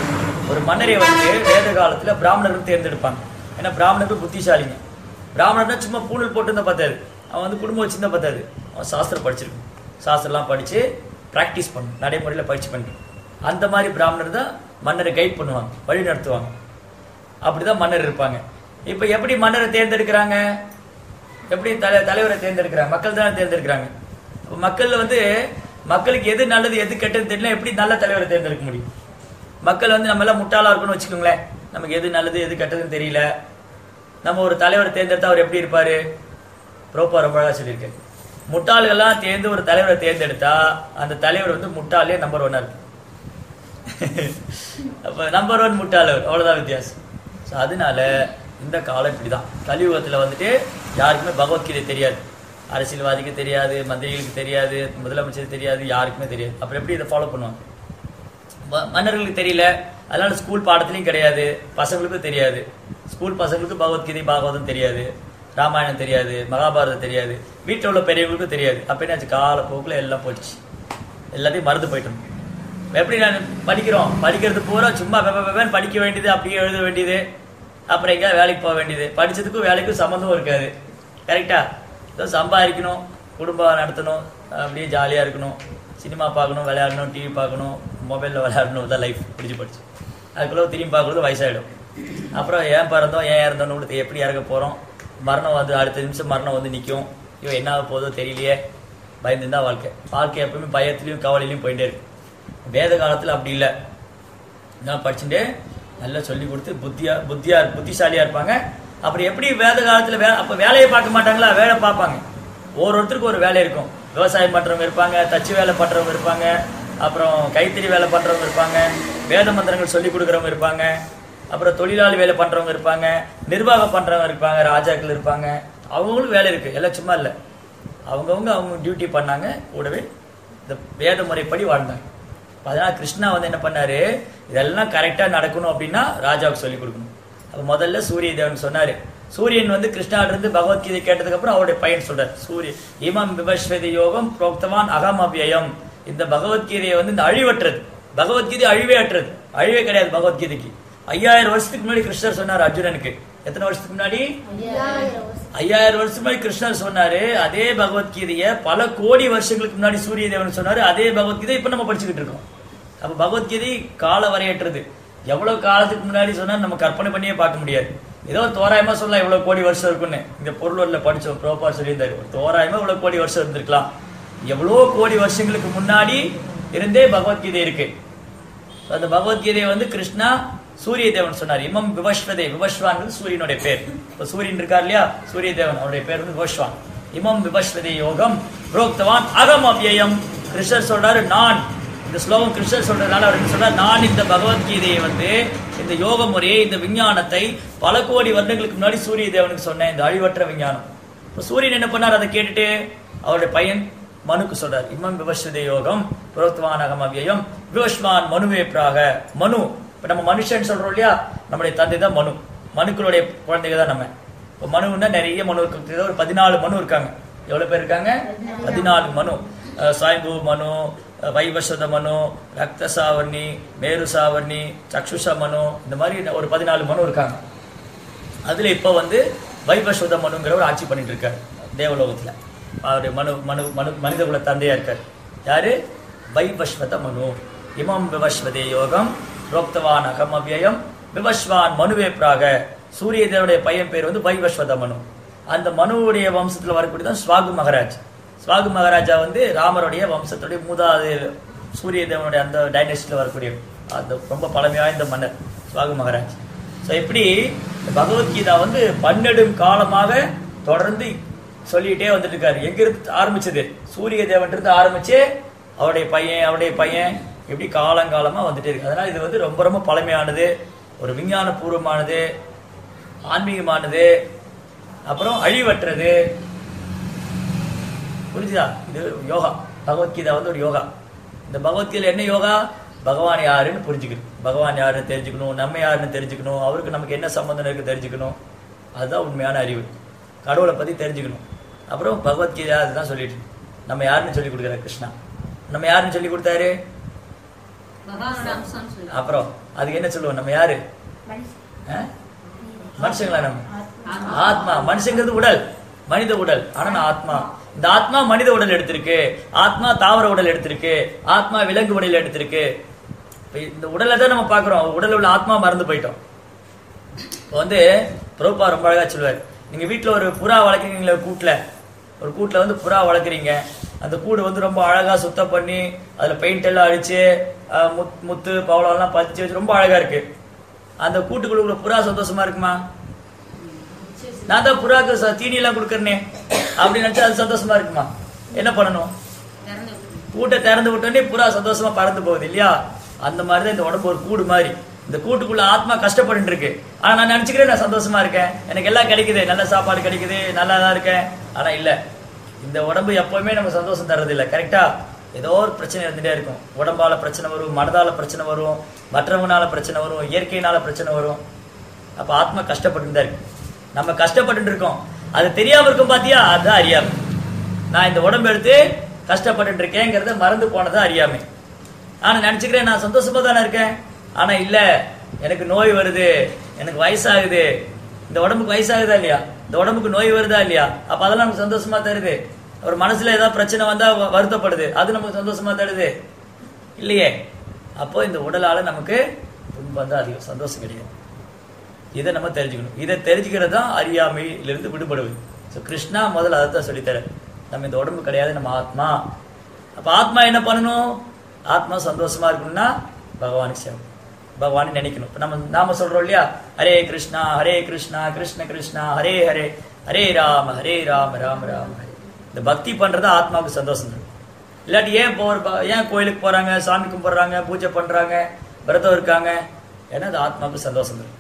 ஒரு மன்னரை வந்து வேத காலத்துல பிராமணர்கள் தேர்ந்தெடுப்பாங்க ஏன்னா பிராமணர்கள் புத்திசாலிங்க பிராமணர்னா சும்மா பூணல் போட்டு பத்தாது அவன் வந்து குடும்பம் வச்சிருந்தா பத்தாது அவன் சாஸ்திரம் படிச்சிருக்கும் சாஸ்திரம்லாம் படிச்சு ப்ராக்டிஸ் பண்ணணும் நடைமுறையில பயிற்சி பண்ணி அந்த மாதிரி பிராமணர் தான் மன்னரை கைட் பண்ணுவாங்க வழி நடத்துவாங்க அப்படிதான் மன்னர் இருப்பாங்க இப்ப எப்படி மன்னரை தேர்ந்தெடுக்கிறாங்க எப்படி தலை தலைவரை தேர்ந்தெடுக்கிறாங்க மக்கள் தான் தேர்ந்தெடுக்கிறாங்க அப்ப மக்கள்ல வந்து மக்களுக்கு எது நல்லது எது கெட்டது தெரியல எப்படி நல்ல தலைவரை தேர்ந்தெடுக்க முடியும் மக்கள் வந்து நம்ம எல்லாம் முட்டாளா இருக்கும்னு வச்சுக்கோங்களேன் நமக்கு எது நல்லது எது கெட்டதுன்னு தெரியல நம்ம ஒரு தலைவரை தேர்ந்தெடுத்தா அவர் எப்படி இருப்பாரு ப்ரோப்பா ரொம்ப அழகா சொல்லியிருக்காரு முட்டாள்கள்லாம் தேர்ந்து ஒரு தலைவரை தேர்ந்தெடுத்தா அந்த தலைவர் வந்து முட்டாளே நம்பர் ஒன்னா இருக்கு அப்ப நம்பர் ஒன் முட்டாள் அவர். அவ்வளவுதான் வித்தியாசம் ஸோ அதனால இந்த காலம் இப்படிதான் கலியுகத்துல வந்துட்டு யாருக்குமே பகவத்கீதை தெரியாது அரசியல்வாதிக்கு தெரியாது மந்திரிகளுக்கு தெரியாது முதலமைச்சருக்கு தெரியாது யாருக்குமே தெரியாது அப்புறம் எப்படி இதை ஃபாலோ பண்ணுவாங்க ம- மன்னர்களுக்கு தெரியல அதனால ஸ்கூல் பாடத்துலயும் கிடையாது பசங்களுக்கும் தெரியாது ஸ்கூல் பசங்களுக்கு பகவத்கீதை பாகவதம் தெரியாது ராமாயணம் தெரியாது மகாபாரதம் தெரியாது வீட்டில் உள்ள பெரியவங்களுக்கும் தெரியாது அப்ப என்னாச்சு காலப்போக்கில் எல்லாம் போச்சு எல்லாத்தையும் மறந்து போயிட்டோம் எப்படி நான் படிக்கிறோம் படிக்கிறது பூரா சும்மா வெப்ப வெப்பன்னு படிக்க வேண்டியது அப்படியே எழுத வேண்டியது அப்புறம் எங்கேயாவது வேலைக்கு போக வேண்டியது படிச்சதுக்கும் வேலைக்கும் சம்மந்தம் இருக்காது கரெக்டா ஏதோ சம்பாதிக்கணும் குடும்பம் நடத்தணும் அப்படியே ஜாலியாக இருக்கணும் சினிமா பார்க்கணும் விளையாடணும் டிவி பார்க்கணும் மொபைலில் விளையாடணும் தான் லைஃப் பிடிச்சி படிச்சு அதுக்குள்ள திரும்பி பார்க்குறது வயசாயிடும் அப்புறம் ஏன் பிறந்தோம் ஏன் இறந்தோம்னு கூட எப்படி இறக்க போகிறோம் மரணம் வந்து அடுத்த நிமிஷம் மரணம் வந்து நிற்கும் ஐயோ என்ன ஆக போதோ தெரியலையே பயந்துதான் வாழ்க்கை வாழ்க்கை எப்பவுமே பயத்துலையும் கவலையிலையும் போயிட்டே இருக்கு வேத காலத்தில் அப்படி இல்லை இதெல்லாம் படிச்சுட்டு நல்லா சொல்லி கொடுத்து புத்தியா புத்தியா புத்திசாலியா இருப்பாங்க அப்புறம் எப்படி வேத காலத்துல வே அப்ப வேலையை பார்க்க மாட்டாங்களா வேலை பார்ப்பாங்க ஒவ்வொருத்தருக்கும் ஒரு வேலை இருக்கும் விவசாயம் பண்றவங்க இருப்பாங்க தச்சு வேலை பண்றவங்க இருப்பாங்க அப்புறம் கைத்தறி வேலை பண்றவங்க இருப்பாங்க வேத மந்திரங்கள் சொல்லி கொடுக்குறவங்க இருப்பாங்க அப்புறம் தொழிலாளி வேலை பண்றவங்க இருப்பாங்க நிர்வாகம் பண்றவங்க இருப்பாங்க ராஜாக்கள் இருப்பாங்க அவங்களும் வேலை இருக்கு எல்லாம் சும்மா இல்லை அவங்கவுங்க அவங்க டியூட்டி பண்ணாங்க கூடவே இந்த வேத முறைப்படி வாழ்ந்தாங்க அப்ப அதனால கிருஷ்ணா வந்து என்ன பண்ணாரு இதெல்லாம் கரெக்டா நடக்கணும் அப்படின்னா ராஜாவுக்கு சொல்லி கொடுக்கணும் அப்ப முதல்ல சூரிய தேவன் சொன்னாரு சூரியன் வந்து கிருஷ்ணாட்ட இருந்து பகவத்கீதை கேட்டதுக்கு அப்புறம் அவருடைய பையன் சொல்றாரு சூரிய இமம் விபஸ்வதி யோகம் புரோக்தவான் அகம் அவ்யயம் இந்த பகவத்கீதையை வந்து இந்த அழிவற்றது பகவத்கீதை அழிவே அற்றது அழிவே கிடையாது பகவத்கீதைக்கு ஐயாயிரம் வருஷத்துக்கு முன்னாடி கிருஷ்ணர் சொன்னார் அர்ஜுனனுக்கு எத்தனை வருஷத்துக்கு முன்னாடி ஐயாயிரம் வருஷம் முன்னாடி கிருஷ்ணர் சொன்னாரு அதே பகவத்கீதைய பல கோடி வருஷங்களுக்கு முன்னாடி சூரிய தேவன் சொன்னாரு அதே பகவத்கீதை இப்ப நம்ம படிச்சுக்கிட்டு இருக்கோம் அப்ப பகவத்கீதை கால வரையற்றது எவ்வளவு காலத்துக்கு முன்னாடி சொன்னா நம்ம கற்பனை பண்ணியே பார்க்க முடியாது ஏதோ ஒரு தோராயமா சொல்லலாம் இவ்வளவு கோடி வருஷம் இருக்குன்னு இந்த பொருள் படிச்சோம் ப்ரோப்பா சொல்லியிருந்தாரு ஒரு தோராயமா இவ்வளவு கோடி வருஷம் இருந்திருக்கலாம் எவ்வளோ கோடி வருஷங்களுக்கு முன்னாடி இருந்தே பகவத்கீதை இருக்கு அந்த பகவத்கீதையை வந்து கிருஷ்ணா சூரிய தேவன் சொன்னார் இமம் விவஸ்வதே விவஸ்வான்றது சூரியனுடைய பேர் இப்ப சூரியன் இருக்கார் இல்லையா சூரிய தேவன் அவருடைய பேர் வந்து விவஸ்வான் இமம் விவஸ்வதே யோகம் புரோக்தவான் அகம் அவ்யயம் கிருஷ்ணர் சொல்றாரு நான் இந்த ஸ்லோகம் கிருஷ்ணர் சொல்றதுனால அவர் என்ன சொல்றாரு நான் இந்த பகவத்கீதையை வந்து இந்த யோக முறையை இந்த விஞ்ஞானத்தை பல கோடி வருடங்களுக்கு முன்னாடி சூரிய தேவனுக்கு சொன்னேன் இந்த அழிவற்ற விஞ்ஞானம் இப்ப சூரியன் என்ன பண்ணார் அதை கேட்டுட்டு அவருடைய பையன் மனுக்கு சொல்றார் இம்மம் விவஸ்வதே யோகம் புரோக்தவானகம் அவ்யயம் விவஸ்வான் மனுவே பிராக மனு இப்ப நம்ம மனுஷன் சொல்றோம் இல்லையா நம்முடைய தந்தை தான் மனு மனுக்களுடைய குழந்தைங்க தான் நம்ம இப்போ மனுன்னா நிறைய மனு இருக்கு ஒரு பதினாலு மனு இருக்காங்க எவ்வளவு பேர் இருக்காங்க பதினாலு மனு அஹ் சாய்பு மனு அஹ் வைவஸ்வத மனு ரக்த சாவர்ணி மேரு சாவர்ணி சக்ஷுஷ மனு இந்த மாதிரி ஒரு பதினாலு மனு இருக்காங்க அதுல இப்ப வந்து வைவஸ்வத மனுங்கிற ஒரு ஆட்சி பண்ணிட்டு இருக்காரு தேவலோகத்துல அவருடைய மனு மனு மனு மனித குல தந்தையா இருக்காரு யாரு வைவஸ்வத மனு இமம் விவஸ்வதே யோகம் ரோக்தவான் அகம் அவ்யயம் விவஸ்வான் மனுவே பிராக சூரிய தேவனுடைய பையன் பேர் வந்து வைவஸ்வத மனு அந்த மனுவுடைய வம்சத்துல வரக்கூடியதான் ஸ்வாகு மகாராஜ் ஸ்வாகு மகாராஜா வந்து ராமருடைய வம்சத்துடைய மூதாது சூரிய தேவனுடைய அந்த டைனஸ்டியில் வரக்கூடிய அந்த ரொம்ப பழமை வாய்ந்த மன்னர் ஸ்வாகு மகாராஜ் ஸோ இப்படி இந்த பகவத்கீதா வந்து பன்னெடும் காலமாக தொடர்ந்து சொல்லிட்டே வந்துட்டு இருக்காரு எங்க இருந்து ஆரம்பிச்சது சூரிய தேவன் இருந்து ஆரம்பிச்சு அவருடைய பையன் அவருடைய பையன் இப்படி காலங்காலமா வந்துட்டே இருக்கு அதனால இது வந்து ரொம்ப ரொம்ப பழமையானது ஒரு விஞ்ஞான பூர்வமானது ஆன்மீகமானது அப்புறம் அழிவற்றது புரிஞ்சுதா இது யோகா பகவத்கீதா வந்து ஒரு யோகா இந்த பகவத்கீதை என்ன யோகா பகவான் யாருன்னு புரிஞ்சுக்கணும் பகவான் யாருன்னு தெரிஞ்சுக்கணும் நம்ம யாருன்னு தெரிஞ்சுக்கணும் அவருக்கு நமக்கு என்ன சம்பந்தம் இருக்கு தெரிஞ்சுக்கணும் அதுதான் உண்மையான அறிவு கடவுளை பத்தி தெரிஞ்சுக்கணும் அப்புறம் பகவத்கீதா அதுதான் சொல்லிட்டு இருக்கு. நம்ம யாருன்னு சொல்லி கொடுக்குறாரு கிருஷ்ணா நம்ம யாருன்னு சொல்லி கொடுத்தாரு பகவானோட அம்சம்னு சொல்லி அப்புறம் அதுக்கு என்ன சொல்லுவோம் நம்ம யாரு ஆ? மனுஷங்களா நம்ம ஆத்மா மனுஷங்கிறது உடல் மனித உடல் ஆனா நான் ஆத்மா இந்த ஆத்மா மனித உடல் எடுத்திருக்கு ஆத்மா தாவர உடல் எடுத்திருக்கு ஆத்மா விலங்கு உடல் எடுத்திருக்கு இப்ப இந்த உடலை தான் நம்ம பாக்குறோம் உடல்ல உள்ள ஆத்மா மறந்து போயிட்டோம் இப்போ வந்து பிரபா ரொம்ப அழகா சொல்லுவார் நீங்க வீட்ல ஒரு புறா வளர்க்குறீங்களா ஒரு கூட்டுல ஒரு கூட்டுல வந்து புறா வளர்க்குறீங்க அந்த கூடு வந்து ரொம்ப அழகா சுத்தம் பண்ணி அதுல பெயிண்ட் எல்லாம் அடிச்சு அஹ், முத்- முத்து பவளம் எல்லாம் பதிச்சு வச்சு ரொம்ப அழகா இருக்கு அந்த கூட்டுக்குள்ள புறா சந்தோஷமா இருக்குமா நான் தான் புறாக்கு ச- தீனி எல்லாம் கொடுக்கறனே அப்படின்னு நினைச்சா அது சந்தோஷமா இருக்குமா என்ன பண்ணணும் திறந்து விட்டுருங்க. கூட்டை திறந்து விட்டோடனே புறா சந்தோஷமா பறந்து போகுது இல்லையா அந்த மாதிரி தான் இந்த உடம்பு ஒரு கூடு மாதிரி இந்த கூட்டுக்குள்ள ஆத்மா கஷ்டப்பட்டு இருக்கு ஆனா நான் நினைச்சுக்கிறேன் நான் சந்தோஷமா இருக்கேன் எனக்கு எல்லாம் கிடைக்குது நல்ல சாப்பாடு கிடைக்குது நல்லா தான் இருக்கேன் ஆனா இல்ல இந்த உடம்பு எப்பவுமே நம்ம சந்தோஷம் தர்றது இல்ல கரெக்டா ஏதோ ஒரு பிரச்சனை இருந்துட்டே இருக்கும் உடம்பால பிரச்சனை வரும் மனதால பிரச்சனை வரும் மற்றவங்கனால பிரச்சனை வரும் இயற்கையினால பிரச்சனை வரும் அப்ப ஆத்மா கஷ்டப்பட்டு தான் இருக்கு நம்ம கஷ்டப்பட்டு இருக்கோம் அது தெரியாம இருக்கும் பாத்தியா அதுதான் அறியாமை நான் இந்த உடம்பு எடுத்து கஷ்டப்பட்டு இருக்கேங்கிறத மறந்து போனதா அறியாமை ஆனா நினைச்சுக்கிறேன் நான் சந்தோஷமா தானே இருக்கேன் ஆனா இல்ல எனக்கு நோய் வருது எனக்கு வயசாகுது இந்த உடம்புக்கு வயசாகுதா இல்லையா இந்த உடம்புக்கு நோய் வருதா இல்லையா அப்ப அதெல்லாம் நமக்கு சந்தோஷமா தருது ஒரு மனசுல ஏதாவது பிரச்சனை வந்தா வ- வருத்தப்படுது அது நமக்கு சந்தோஷமா தருது இல்லையே அப்போ இந்த உடலால நமக்கு துன்பம் தான் அதிகம் சந்தோஷம் கிடையாது இதை நம்ம தெரிஞ்சுக்கணும் இதை தெரிஞ்சுக்கிறது தான் அறியாமையிலிருந்து விடுபடுவது ஸோ கிருஷ்ணா முதல்ல அதை தான் சொல்லித்தர நம்ம இந்த உடம்பு கிடையாது நம்ம ஆத்மா அப்ப ஆத்மா என்ன பண்ணணும் ஆத்மா சந்தோஷமா இருக்கணும்னா பகவானுக்கு சேவை பகவானை நினைக்கணும் இப்ப நம்ம நாம சொல்றோம் இல்லையா ஹரே கிருஷ்ணா ஹரே கிருஷ்ணா கிருஷ்ண கிருஷ்ணா ஹரே ஹரே ஹரே ராம ஹரே ராம ராம ராம ஹரே இந்த பக்தி பண்றது ஆத்மாவுக்கு சந்தோஷம் தரும் இல்லாட்டி ஏன் போற ஏன் கோயிலுக்கு போறாங்க சாமி கும்பிடுறாங்க பூஜை பண்றாங்க விரதம் இருக்காங்க ஏன்னா அது ஆத்மாவுக்கு சந்தோஷம் தரும்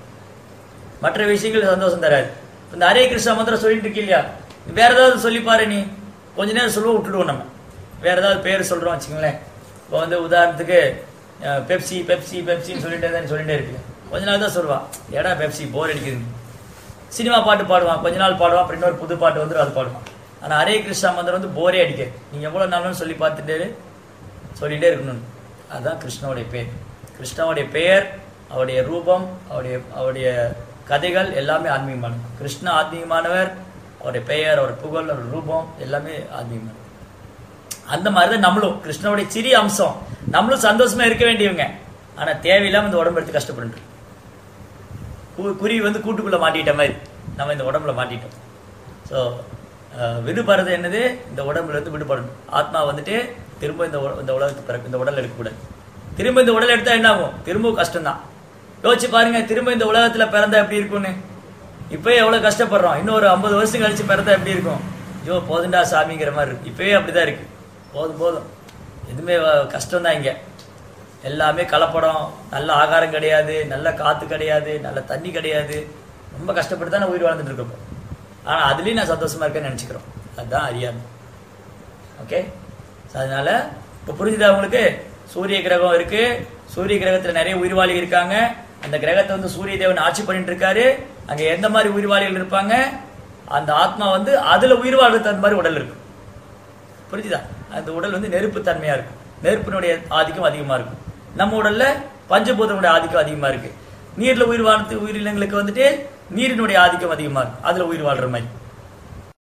மற்ற விஷயங்கள் சந்தோஷம் தராது இந்த ஹரே கிருஷ்ணா மந்திரம் சொல்லிட்டு இருக்கீங்க இல்லையா வேற ஏதாவது சொல்லி பாரு நீ கொஞ்ச நேரம் சொல்லுவோம் விட்டுடுவோம் நம்ம வேற ஏதாவது பேர் சொல்றோம் வச்சுங்களேன் இப்போ வந்து உதாரணத்துக்கு அஹ், பெப்சி பெப்சி பெப்சின்னு சொல்லிட்டே தான் சொல்லிட்டே இருக்கு கொஞ்ச நாள் தான் சொல்லுவான் ஏடா பெப்சி போர் அடிக்குது சினிமா பாட்டு பாடுவான் கொஞ்ச நாள் பாடுவான் அப்புறம் இன்னொரு புது பாட்டு வந்துடும் அது பாடுவான் ஆனா ஹரே கிருஷ்ணா மந்திரம் வந்து போரே அடிக்க நீங்க எவ்வளவு நாளும் சொல்லி பார்த்துட்டே சொல்லிட்டே இருக்கணும் அதுதான் கிருஷ்ணாவுடைய பெயர் கிருஷ்ணாவுடைய பெயர் அவருடைய ரூபம் அவருடைய அவருடைய கதைகள் எல்லாமே ஆன்மீகமானது கிருஷ்ணா ஆன்மீகமானவர் அவருடைய பெயர் அவர் புகழ் அவர் ரூபம் எல்லாமே ஆன்மீகமானது அந்த மாதிரி தான் நம்மளும் கிருஷ்ணனுடைய சிறிய அம்சம் நம்மளும் சந்தோஷமா இருக்க வேண்டியவங்க ஆனா தேவையில்லாம இந்த உடம்பு எடுத்து கஷ்டப்பட்டு குருவி வந்து கூட்டுக்குள்ள மாட்டிட்ட மாதிரி நம்ம இந்த உடம்புல மாட்டிட்டோம் ஸோ விடுபடுறது என்னது இந்த உடம்புல இருந்து விடுபடணும் ஆத்மா வந்துட்டு திரும்ப இந்த உல- இந்த உலகத்துக்கு பிறகு இந்த உடல் எடுக்கக்கூடாது திரும்ப இந்த உடல் எடுத்தா என்ன ஆகும் திரும்பவும் கஷ்டம்தான் யோசிச்சு பாருங்க திரும்ப இந்த உலகத்துல பிறந்தா எப்படி இருக்கும்னு இப்பயே எவ்வளவு கஷ்டப்படுறோம் இன்னும் ஒரு ஐம்பது வருஷம் கழிச்சு பிறந்தா எப்படி இருக்கும் ஐயோ போதுண்டா சாமிங்கிற மாதிரி இருக்கு இப்பயே அப்படிதான் இருக்கு போதும் போதும் எதுவுமே கஷ்டம் தான் இங்க எல்லாமே கலப்படம் நல்ல ஆகாரம் கிடையாது நல்ல காத்து கிடையாது நல்ல தண்ணி கிடையாது ரொம்ப கஷ்டப்பட்டு தான் உயிர் வாழ்ந்துட்டு இருக்கோம் ஆனா அதுலயும் நான் சந்தோஷமா இருக்கேன்னு நினைச்சுக்கிறோம் அதுதான் அறியாமை ஓகே அதனால இப்ப புரிஞ்சுதா உங்களுக்கு சூரிய கிரகம் இருக்கு சூரிய கிரகத்துல நிறைய உயிர்வாளிகள் இருக்காங்க அந்த கிரகத்தை வந்து சூரிய தேவன் ஆட்சி பண்ணிட்டு இருக்காரு அங்க எந்த மாதிரி உயிர்வாளிகள் இருப்பாங்க அந்த ஆத்மா வந்து அதுல உயிர் வாழ்றதுக்கு தகுந்த மாதிரி உடல் இருக்கும் புரிஞ்சுதா அந்த உடல் வந்து நெருப்பு தன்மையா இருக்கும் நெருப்பினுடைய ஆதிக்கம் அதிகமா இருக்கும் நம்ம உடல்ல பஞ்சபூதனுடைய ஆதிக்கம் அதிகமா இருக்கு நீர்ல உயிர் வாழ்றது உயிரினங்களுக்கு வந்துட்டு நீரினுடைய ஆதிக்கம் அதிகமா இருக்கும் அதுல உயிர் வாழ்ற மாதிரி